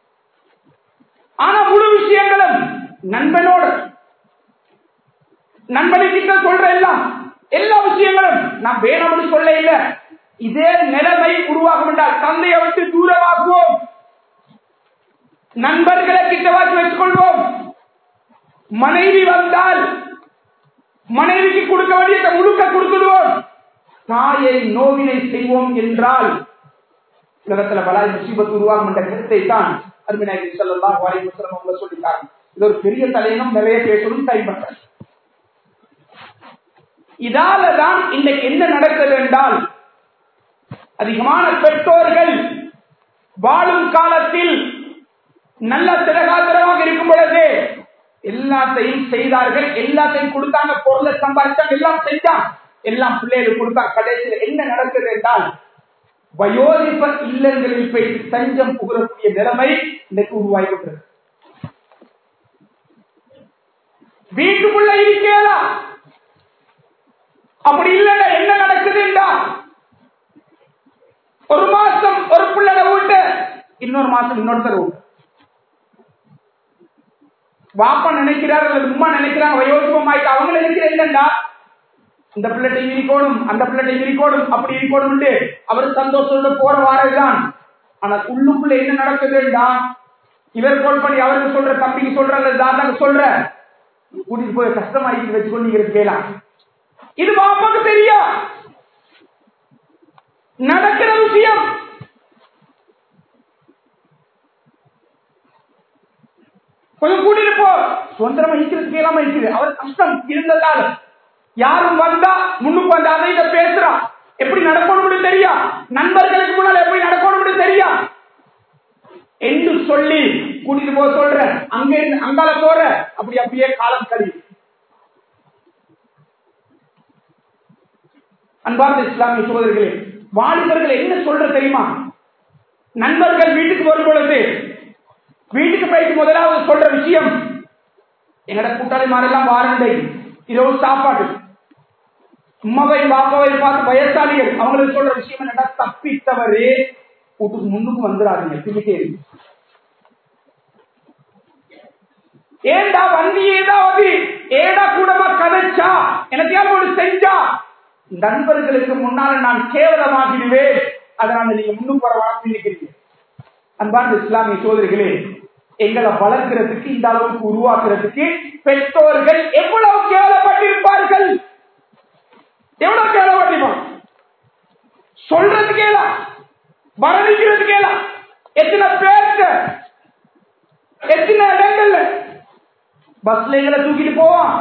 ஆனா முழு விஷயங்களும் நண்பனோட நண்பனுக்கிட்ட சொல்ற எல்லாம் எல்லா விஷயங்களும் நான் வேணும்னு சொல்ல இல்ல இதே நிலைமை உருவாகும் என்றால் தந்தையை விட்டு தூரமாக்குவோம் நண்பர்களை கிட்டவாக்கி வச்சுக் கொள்வோம் மனைவி வந்தால் மனைவிக்கு கொடுக்க வேண்டிய முழுக்க கொடுத்துடுவோம் தாயை நோவினை செய்வோம் என்றால் உலகத்துல பலாய் முசீபத்து உருவாகும் என்ற கருத்தை தான் அருமிநாயகி சொல்லலாம் வாரி முஸ்லம் அவங்க சொல்லிட்டாங்க இது ஒரு பெரிய தலையங்கம் நிறைய பேசணும் கைப்பற்ற இதால தான் இன்னைக்கு என்ன நடக்கிறது என்றால் அதிகமான பெற்றோர்கள் வாழும் காலத்தில் நல்ல திரகாத்திரமாக இருக்கும் பொழுது எல்லாத்தையும் செய்தார்கள் எல்லாத்தையும் கொடுத்தாங்க பொருளை சம்பாதிச்சாங்க எல்லாம் செஞ்சாங்க எல்லாம் பிள்ளைகளுக்கு கொடுத்தாங்க கடைசியில் என்ன நடக்குது என்றால் வயோதிப இல்லங்களில் போய் தஞ்சம் புகழக்கூடிய நிலைமை இன்னைக்கு உருவாகிவிட்டது வீட்டுக்குள்ள இருக்கலாம் அப்படி இல்லைன்னா என்ன நடக்குது என்றால் ஒரு மாசம் ஒரு பிள்ளை வீட்டு இன்னொரு மாசம் இன்னொருத்தர் வீட்டு வாப்பா நினைக்கிறார் அல்லது உமா நினைக்கிறாங்க வயோதிபம் ஆயிட்டு அவங்க நினைக்கிற இல்லைண்டா இந்த பிள்ளை இருக்கணும் அந்த பிள்ளை இருக்கணும் அப்படி இருக்கணும் அவர் சந்தோஷத்தோட போற வாரதுதான் ஆனா உள்ளுக்குள்ள என்ன நடக்குதுண்டா இவர் கோல் பண்ணி அவருக்கு சொல்ற தம்பிக்கு சொல்ற அல்லது தாத்தாக்கு சொல்ற கூட்டிட்டு போய் கஷ்டமாக்கி வச்சுக்கொண்டு நீங்க கேலாம் இது பாப்பாக்கு தெரியும் நடக்கிற விஷயம் கொஞ்சம் கூட்டிட்டு போ சுதந்திரமா இருக்கிறது கேளாம இருக்குது அவர் கஷ்டம் இருந்ததால யாரும் வந்தா முன்னுக்கு வந்து அதை இதை பேசுறான் எப்படி நடக்கணும் தெரியா நண்பர்களுக்கு முன்னால் எப்படி நடக்கணும் தெரியா என்று சொல்லி கூட்டிட்டு போக சொல்ற அங்க இருந்து அங்கால போற அப்படி அப்படியே காலம் கழி அன்பார்ந்த இஸ்லாமிய சோதர்களே வாலிபர்கள் என்ன சொல்ற தெரியுமா நண்பர்கள் வீட்டுக்கு வரும் பொழுது வீட்டுக்கு போயிட்டு முதலாவது சொல்ற விஷயம் எங்கட கூட்டாளி மாறெல்லாம் வாரண்டை இரவு சாப்பாடு உமாவை பாப்பாவை பார்த்து வயசாளிகள் அவங்களுக்கு சொல்ற விஷயம் என்னடா தப்பித்தவரு வீட்டுக்கு முன்னுக்கு வந்துடாதுங்க பின்னுக்கே ஏண்டா வண்டி ஏதாவது ஏடா கூடமா கதைச்சா எனக்கையாவது ஒரு செஞ்சா நண்பர்களுக்கு முன்னால நான் கேவலமாகிடுவேன் அதனால நீங்க முன்னுக்கு வர நினைக்கிறீங்க அன்பார்ந்த இஸ்லாமிய சோதரிகளே எங்களை வளர்க்கிறதுக்கு இந்த அளவுக்கு உருவாக்குறதுக்கு பெற்றோர்கள் எவ்வளவு கேவலப்பட்டிருப்பார்கள் எவ்வளவு கேவலப்பட்டிருப்பாங்க சொல்றதுக்கு கேலாம் வரணிக்கிறது கேலாம் எத்தனை பேர்த்த எத்தனை இடங்கள்ல பஸ்ல எங்களை தூக்கிட்டு போவான்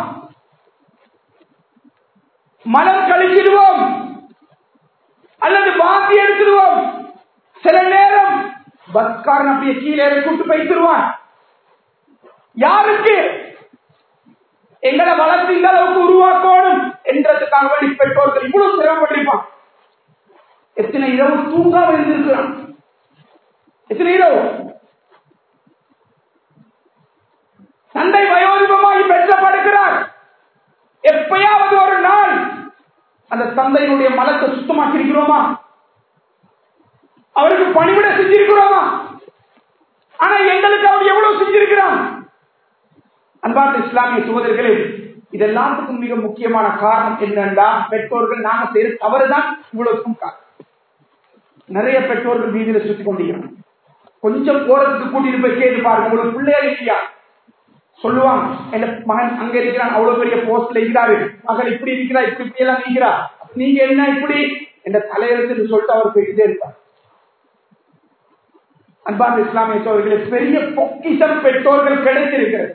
மனம் கழிச்சிடுவோம் அல்லது வாந்தி எடுத்துடுவோம் சில நேரம் பஸ்காரன் அப்படியே கீழே கூட்டு போய்த்திருவான் யாருக்கு எங்களை வளர்த்து இந்த அளவுக்கு உருவாக்கணும் என்றதுக்காக வேண்டி பெற்றோர்கள் இவ்வளவு சிரமப்பட்டிருப்பான் எத்தனை இரவு தூங்காம இருந்திருக்கிறான் எத்தனை இரவு தந்தை வயோதிபமாகி பெற்றப்படுகிறார் எப்பயாவது ஒரு நாள் அந்த தந்தையினுடைய மலத்தை சுத்தமாக்கி இருக்கிறோமா அவருக்கு பணிவிட செஞ்சிருக்கிறோமா ஆனா எங்களுக்கு அவர் எவ்வளவு செஞ்சிருக்கிறான் அன்பார்ந்த இஸ்லாமிய சகோதரர்களே இதெல்லாத்துக்கும் மிக முக்கியமான காரணம் என்னன்னா பெற்றோர்கள் நாம செய்யற தவறுதான் இவ்வளவுக்கும் காரணம் நிறைய பெற்றோர்கள் வீதியில சுத்தி கொண்டிருக்கிறாங்க கொஞ்சம் போறதுக்கு கூட்டிட்டு போய் கேட்டு பாருங்க உங்களுக்கு பிள்ளைகள் இல்லையா சொல்லுவாங்க என் மகன் அங்க இருக்கிறான் அவ்வளவு பெரிய போஸ்ட்ல இருக்கிறாரு மகள் இப்படி இருக்கிறா இப்படி இப்படி எல்லாம் இருக்கிறா நீங்க என்ன இப்படி என்ற தலையெழுத்து சொல்லிட்டு அவர் போயிட்டே இருப்பார் அன்பார்ந்த இஸ்லாமிய சோழர்களே பெரிய பொக்கிஷம் பெற்றோர்கள் கிடைத்திருக்கிறது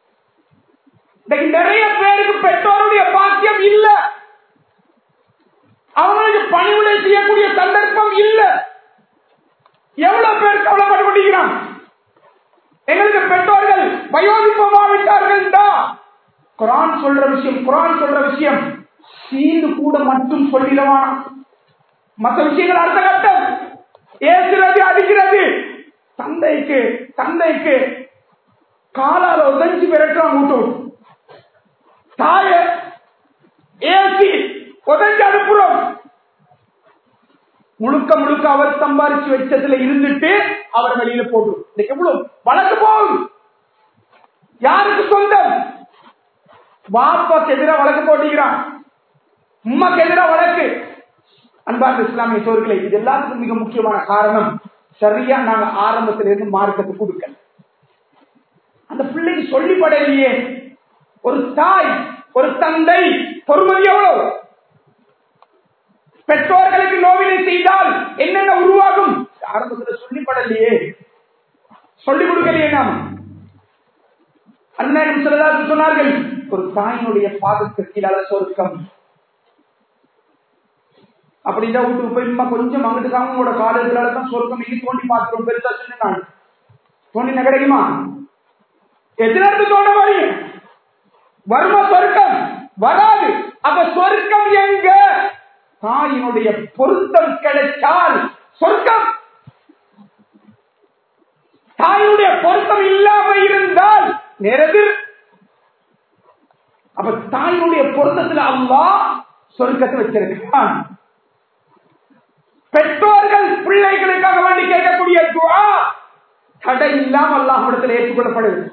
நிறைய பேருக்கு பெற்றோருடைய பாக்கியம் இல்ல அவங்களுக்கு பணிவிடை செய்யக்கூடிய சந்தர்ப்பம் இல்ல எவ்வளவு பேர் கவலைப்பட்டு கொண்டிருக்கிறான் எங்களுக்கு பெற்றோர்கள் வயோதிப்பமாவிட்டார்கள் தான் குரான் சொல்ற விஷயம் குரான் சொல்ற விஷயம் சீந்து கூட மட்டும் சொல்லிடவானா மற்ற விஷயங்கள் அடுத்த கட்டம் ஏசுறது அடிக்கிறது தந்தைக்கு தந்தைக்கு காலால உதஞ்சி விரட்டான் ஊட்டும் தாய ஏசி உதஞ்சி அனுப்புறோம் முழுக்க முழுக்க அவர் சம்பாதிச்சு வச்சதுல இருந்துட்டு அவர் வெளியில போட்டு இன்னைக்கு எவ்வளவு வழக்கு போகுது யாருக்கு சொந்தம் வாப்பாக்கு எதிராக வழக்கு போட்டுக்கிறான் உமாக்கு எதிராக வழக்கு அன்பார்ந்த இஸ்லாமிய சோர்களை இது எல்லாத்துக்கும் மிக முக்கியமான காரணம் சரியா நாங்க ஆரம்பத்துல இருந்து மார்க்கத்தை கொடுக்கல அந்த பிள்ளைக்கு சொல்லிப்படலையே ஒரு தாய் ஒரு தந்தை பொறுமதி எவ்வளவு பெற்றோர்களுக்கு நோவினை செய்தால் என்னென்ன உருவாகும் ஆரம்பத்தில் சொல்லிப்படலையே சொல்லிக் கொடுக்கலையே நாம் அண்ணன் சிலதாக சொன்னார்கள் ஒரு தாயினுடைய பாதத்துக்கு கீழால சொர்க்கம் அப்படிதான் வீட்டுக்கு போய் இம்மா கொஞ்சம் அங்கிட்டு உங்களோட காலேஜ்ல தான் சொர்க்கம் இங்க தோண்டி பார்த்துருவோம் பெருசா சொன்னாங்க தோண்டின கிடைக்குமா எத்தனை தோண்ட வரையும் வருமா சொர்க்கம் வராது அப்ப சொர்க்கம் எங்க தாயினுடைய பொருத்தம் கிடைத்தால் சொர்க்கம் தாயினுடைய பொருத்தம் இல்லாம இருந்தால் நேரத்தில் அப்ப தாயினுடைய பொருத்தத்தில் அல்லா சொர்க்கத்தை வச்சிருக்கான் பெற்றோர்கள் பிள்ளைகளுக்காக வேண்டி கேட்கக்கூடிய துவா தடை இல்லாம அல்லாஹிடத்தில் ஏற்றுக்கொள்ளப்படுது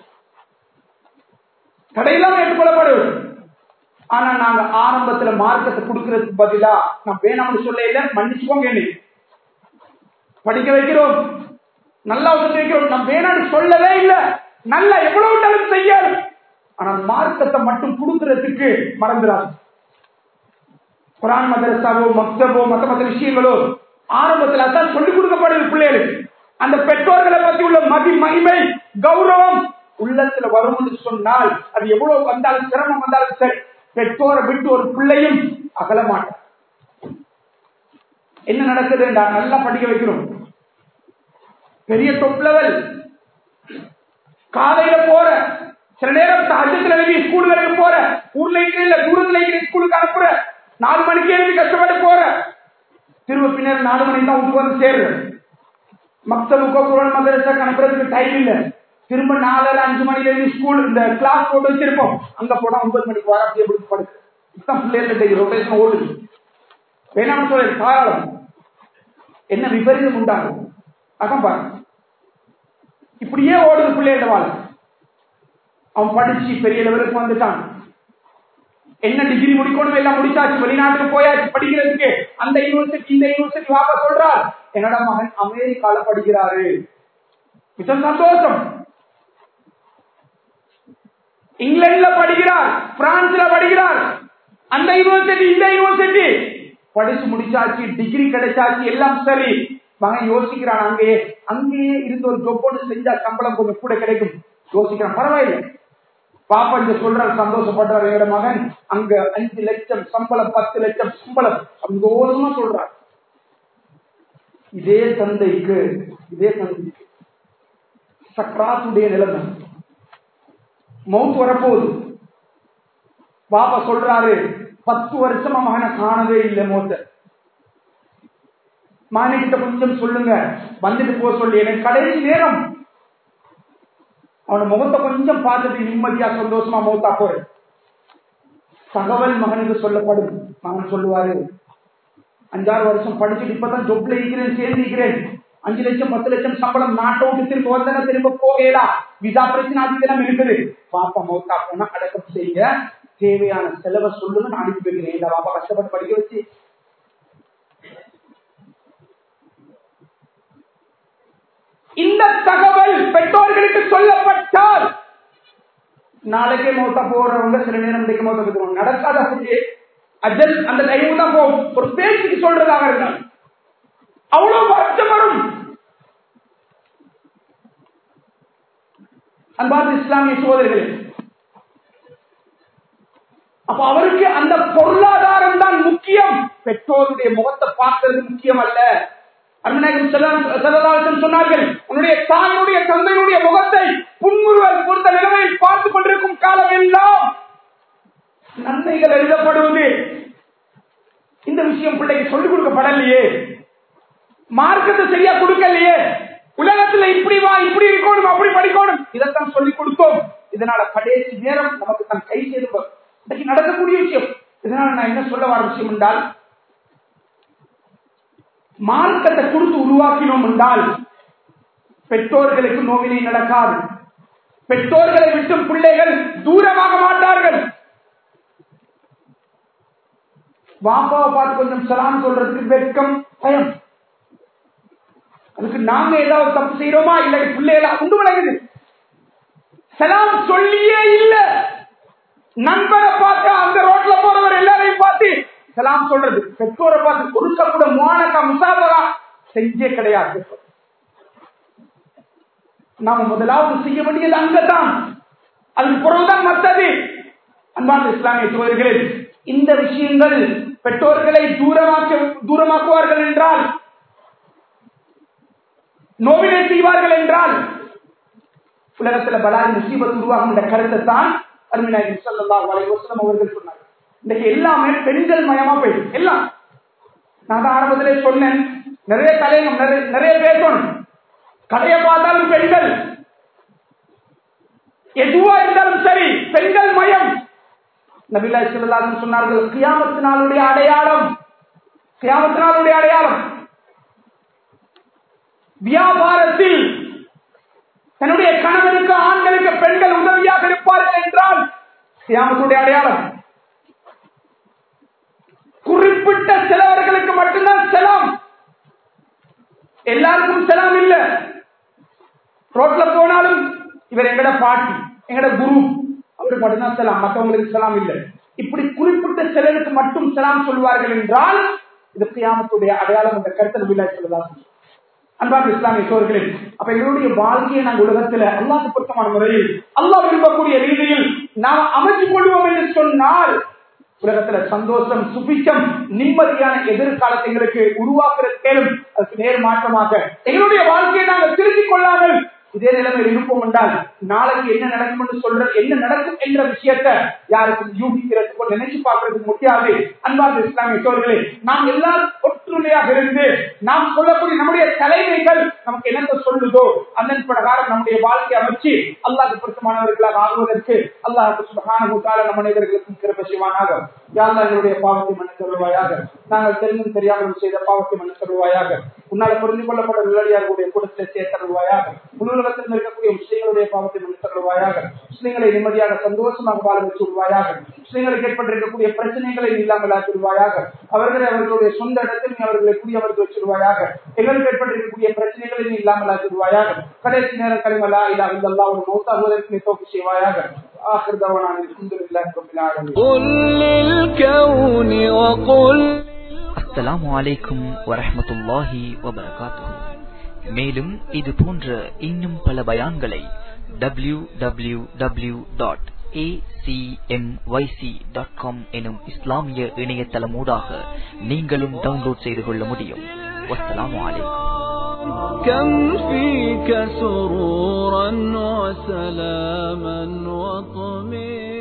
தடை இல்லாம ஏற்றுக்கொள்ளப்படுது ஆனா நாங்க ஆரம்பத்துல மார்க்கத்தை கொடுக்கறதுக்கு பதிலா நான் வேணாம்னு சொல்ல இல்ல மன்னிச்சுக்கோங்க என்னை படிக்க வைக்கிறோம் நல்லா உதவி வைக்கிறோம் நான் வேணாம்னு சொல்லவே இல்ல நல்லா எவ்வளவு நாளும் செய்யாது ஆனா மார்க்கத்தை மட்டும் கொடுக்கறதுக்கு மறந்துடாது குரான் மதரசாவோ மக்தபோ மத்த மத்த விஷயங்களோ ஆரம்பத்தில் அதான் சொல்லிக் கொடுக்கப்படுது பிள்ளைகளுக்கு அந்த பெற்றோர்களை பத்தி உள்ள மதி மகிமை கௌரவம் உள்ளத்துல வரும் என்று சொன்னால் அது எவ்வளவு வந்தாலும் சிரமம் வந்தாலும் சரி பெற்றோரை விட்டு ஒரு பிள்ளையும் அகல மாட்டார் என்ன நடக்குது நல்லா படிக்க வைக்கிறோம் பெரிய டொப் லெவல் காலையில போற சில நேரம் அஜத்துல எழுதி ஸ்கூலுக்கு போற ஊர்ல இல்ல தூரத்துல இருக்கிற ஸ்கூலுக்கு அனுப்புற நாலு மணிக்கு எழுதி கஷ்டப்பட்டு போற திரும்ப பின்னர் நாலு மணிக்கு தான் வீட்டுக்கு வந்து சேருது மக்தபுக்கோ குரான் மதரசாக்கு அனுப்புறதுக்கு டைம் இல்ல திரும்ப நாலரை அஞ்சு மணில இருந்து ஸ்கூல் இந்த கிளாஸ் போட்டு வச்சிருப்போம் அங்க போனா ஒன்பது மணிக்கு வர அப்படியே பிடிச்சி படுது இதுதான் பிள்ளைகள் ரொட்டேஷன் ஓடுது வேணாம்னு சொல்ல தாராளம் என்ன விபரீதம் உண்டாகும் அதான் பாருங்க இப்படியே ஓடுது பிள்ளைகள வாழ் அவன் படிச்சு பெரிய லெவலுக்கு வந்துட்டான் என்ன டிகிரி முடிக்கணும் எல்லாம் முடிச்சாச்சு வெளிநாட்டுக்கு போயாச்சு படிக்கிறதுக்கு அந்த யூனிவர்சிட்டி இந்த யூனிவர்சிட்டி வாப்பா சொல்றார் என்னோட மகன் அமெரிக்கால படிக்கிறாரு மிக சந்தோஷம் இங்கிலாந்துல படிக்கிறார் பிரான்ஸ்ல படிக்கிறார் அந்த யூனிவர்சிட்டி இந்த யூனிவர்சிட்டி படிச்சு முடிச்சாச்சு டிகிரி கிடைச்சாச்சு எல்லாம் சரி மகன் யோசிக்கிறான் அங்கேயே அங்கேயே இருந்து ஒரு ஜொப் ஒன்று செஞ்சா சம்பளம் கொஞ்சம் கூட கிடைக்கும் யோசிக்கிறான் பரவாயில்லை பாப்பா இந்த சொல்றாரு சந்தோஷப்படுறாரு என்னோட மகன் அங்க அஞ்சு லட்சம் சம்பளம் பத்து லட்சம் சம்பளம் சந்தோஷமா சொல்றார் இதே தந்தைக்கு இதே தந்தைக்கு சக்கராத்துடைய நிலைமை மவுத் வரப்போகுது பாப்பா சொல்றாரு பத்து வருஷமா மகனை காணவே இல்லை மோத்த மகன்கிட்ட கொஞ்சம் சொல்லுங்க வந்துட்டு போக சொல்லி எனக்கு கடைசி நேரம் அவன முகத்தை கொஞ்சம் பார்த்துட்டு நிம்மதியா சந்தோஷமா மௌத்தா போறேன் தகவல் மகனுக்கு சொல்லப்படும் மகன் சொல்லுவாரு அஞ்சாறு வருஷம் படிச்சுட்டு இப்பதான் ஜொப்ல இருக்கிறேன் சேர்ந்திருக்கிறேன் அஞ்சு லட்சம் பத்து லட்சம் சம்பளம் நாட்டை விட்டு திரும்ப வந்தன திரும்ப போகலா விசா பிரச்சனை அது இதெல்லாம் இருக்குது பாப்பா மௌத்தா போனா அடக்கம் செய்ய தேவையான செலவை சொல்லுங்க நான் அனுப்பி வைக்கிறேன் இந்த பாப்பா கஷ்டப்பட்டு படிக்க வச்சு இந்த தகவல் பெற்றோர்களுக்கு சொல்லப்பட்டால் நாளைக்கே மௌத்தா போறவங்க சில நேரம் இன்றைக்கு மௌத்தா போடுவாங்க நடக்காத அப்படியே அட்ஜஸ்ட் அந்த டைம் தான் போகும் ஒரு பேச்சுக்கு சொல்றதாக இருந்தால் அவ்வளவு வருஷம் வரும் அன்பார்ந்த இஸ்லாமிய சோதரிகளே அப்ப அவருக்கு அந்த பொருளாதாரம் தான் முக்கியம் பெற்றோருடைய முகத்தை பார்க்கிறது முக்கியம் அல்ல அருணாகம் செல்லலாசன் சொன்னார்கள் உன்னுடைய தாயினுடைய தந்தையுடைய முகத்தை புன்முறுவல் பொறுத்த நிலைமையில் பார்த்துக் கொண்டிருக்கும் காலம் எல்லாம் நன்மைகள் எழுதப்படுவது இந்த விஷயம் பிள்ளைக்கு சொல்லிக் கொடுக்கப்படலையே மார்க்கத்தை சரியா கொடுக்கலையே உலகத்துல இப்படி வா இப்படி இருக்கணும் அப்படி படிக்கணும் இதைத்தான் சொல்லிக் கொடுத்தோம் இதனால கடைசி நேரம் நமக்கு தான் கை சேரும் இன்னைக்கு நடக்கக்கூடிய விஷயம் இதனால நான் என்ன சொல்ல வர விஷயம் என்றால் மார்க்கத்தை கொடுத்து உருவாக்கினோம் என்றால் பெற்றோர்களுக்கு நோவினை நடக்காது பெற்றோர்களை விட்டு பிள்ளைகள் தூரமாக மாட்டார்கள் வாப்பாவை பார்த்து கொஞ்சம் சலாம் சொல்றதுக்கு வெட்கம் பயம் அதுக்கு நாங்க ஏதாவது தப்பு செய்யறோமா இல்லை பிள்ளைகளா உண்டு விளங்குது சலாம் சொல்லியே இல்ல நண்பரை பார்த்து அந்த ரோட்ல போறவர் எல்லாரையும் பார்த்து சலாம் சொல்றது பெற்றோரை பார்த்து கொடுக்க கூட மோனக்கா முசாபரா செஞ்சே கிடையாது நாம முதலாவது செய்ய வேண்டியது அங்கதான் அதுக்கு பிறகுதான் மற்றது அன்பான இஸ்லாமிய சோதர்களே இந்த விஷயங்கள் பெற்றோர்களை தூரமாக்க தூரமாக்குவார்கள் என்றால் நோவினை செய்வார்கள் என்றால் உலகத்துல பலாரி முசீபத் உருவாகும் என்ற கருத்தை தான் அருமிநாயகி சொல்லா வலைவசனம் அவர்கள் சொன்னார் இன்னைக்கு எல்லாமே பெண்கள் மயமா போயிடும் எல்லாம் நான் தான் ஆரம்பத்திலே சொன்னேன் நிறைய கலையும் நிறைய நிறைய பேசணும் கதையை பார்த்தாலும் பெண்கள் எதுவா இருந்தாலும் சரி பெண்கள் மயம் நபிலா சொல்லலாலும் சொன்னார்கள் கியாமத்து நாளுடைய அடையாளம் கியாமத்து நாளுடைய அடையாளம் வியாபாரத்தில் தன்னுடைய கணவனுக்கு ஆண்களுக்கு பெண்கள் உதவியாக இருப்பார்கள் என்றால் கியாமத்துடைய அடையாளம் குறிப்பிட்ட சிலவர்களுக்கு மட்டும்தான் செலாம் எல்லாருக்கும் செலாம் இல்ல ரோட்ல போனாலும் இவர் எங்கட பாட்டி எங்கட குரு அவருக்கு மட்டும்தான் செலாம் மற்றவங்களுக்கு செலாம் இல்லை இப்படி குறிப்பிட்ட சிலருக்கு மட்டும் செலாம் சொல்வார்கள் என்றால் இது கியாமத்துடைய அடையாளம் என்ற கருத்து விழா சொல்லலாம் அன்பான இஸ்லாமிய சோர்களே அப்ப எங்களுடைய வாழ்க்கையை நாங்கள் உலகத்துல அல்லாஹ் பொருத்தமான முறையில் அல்லாஹ் விரும்பக்கூடிய ரீதியில் நாம் அமைச்சு கொள்வோம் என்று சொன்னால் உலகத்துல சந்தோஷம் சுபிச்சம் நிம்மதியான எதிர்காலத்தை எங்களுக்கு உருவாக்குற கேளும் அதுக்கு நேர் மாற்றமாக எங்களுடைய வாழ்க்கையை நாங்கள் திருத்திக் கொள்ளாமல் இதே நிலைமையில் இருப்போம் என்றால் நாளைக்கு என்ன நடக்கும் என்று சொல்ற என்ன நடக்கும் என்ற விஷயத்த யாருக்கும் யூகிக்கிறதுக்கோ நினைச்சு பார்க்கறதுக்கு முடியாது அன்பார்ந்த இஸ்லாமிய சோழர்களே நாம் எல்லாரும் ஒற்றுமையாக இருந்து நாம் சொல்லக்கூடிய நம்முடைய தலைமைகள் நமக்கு என்னென்ன சொல்லுதோ அதன் பிரகாரம் நம்முடைய வாழ்க்கை அமைச்சு அல்லாஹ் பொருத்தமானவர்களாக ஆகுவதற்கு அல்லாஹ் சுபகான கால நம் மனிதர்களுக்கும் கிருப செய்வானாக யாழ்லா எங்களுடைய பாவத்தை மன்னித்து தருவாயாக நாங்கள் தெரிந்தும் தெரியாமலும் செய்த பாவத்தை மன்னித்து தருவாயாக உன்னால் புரிந்து கொள்ளப்பட்ட உள்ளடியார்களுடைய கூட்டத்தை சேர்த்தருவாயாக உலகத்தில் இருக்கக்கூடிய முஸ்லீம்களுடைய பாவத்தை மன்னித்து தருவாயாக முஸ்லீம்களை நிம்மதியாக சந்தோஷமாக வாழ வச்சு விடுவாயாக முஸ்லீம்களுக்கு ஏற்பட்டிருக்கக்கூடிய பிரச்சனைகளை இல்லாமல் ஆக்கிடுவாயாக அவர்களை அவர்களுடைய சொந்த இடத்தில் நீ அவர்களை குடியமர்த்து வச்சிருவாயாக எங்களுக்கு ஏற்பட்டிருக்கக்கூடிய பிரச்சனைகளை நீ இல்லாமல் ஆக்கிடுவாயாக கடைசி நேரம் கலிமலா இல்லா இல்லல்லா ஒரு மௌத்தாகுவதற்கு நீ தோப்பு செய்வாயாக آخر دعوانا الحمد لله رب العالمين قل للكون وقل அஸ்ஸலாமு அலைக்கும் வரஹ்மத்துல்லாஹி வபரகாத்துஹு மேலும் இது போன்ற இன்னும் பல பயான்களை W W W dot dot com எனும் இஸ்லாமிய இணையதளமூடாக நீங்களும் டவுன்லோட் செய்து கொள்ள முடியும் வஸ்ஸலாமு அலைக்கும் كم فيك سرورا وسلاما وطمئنا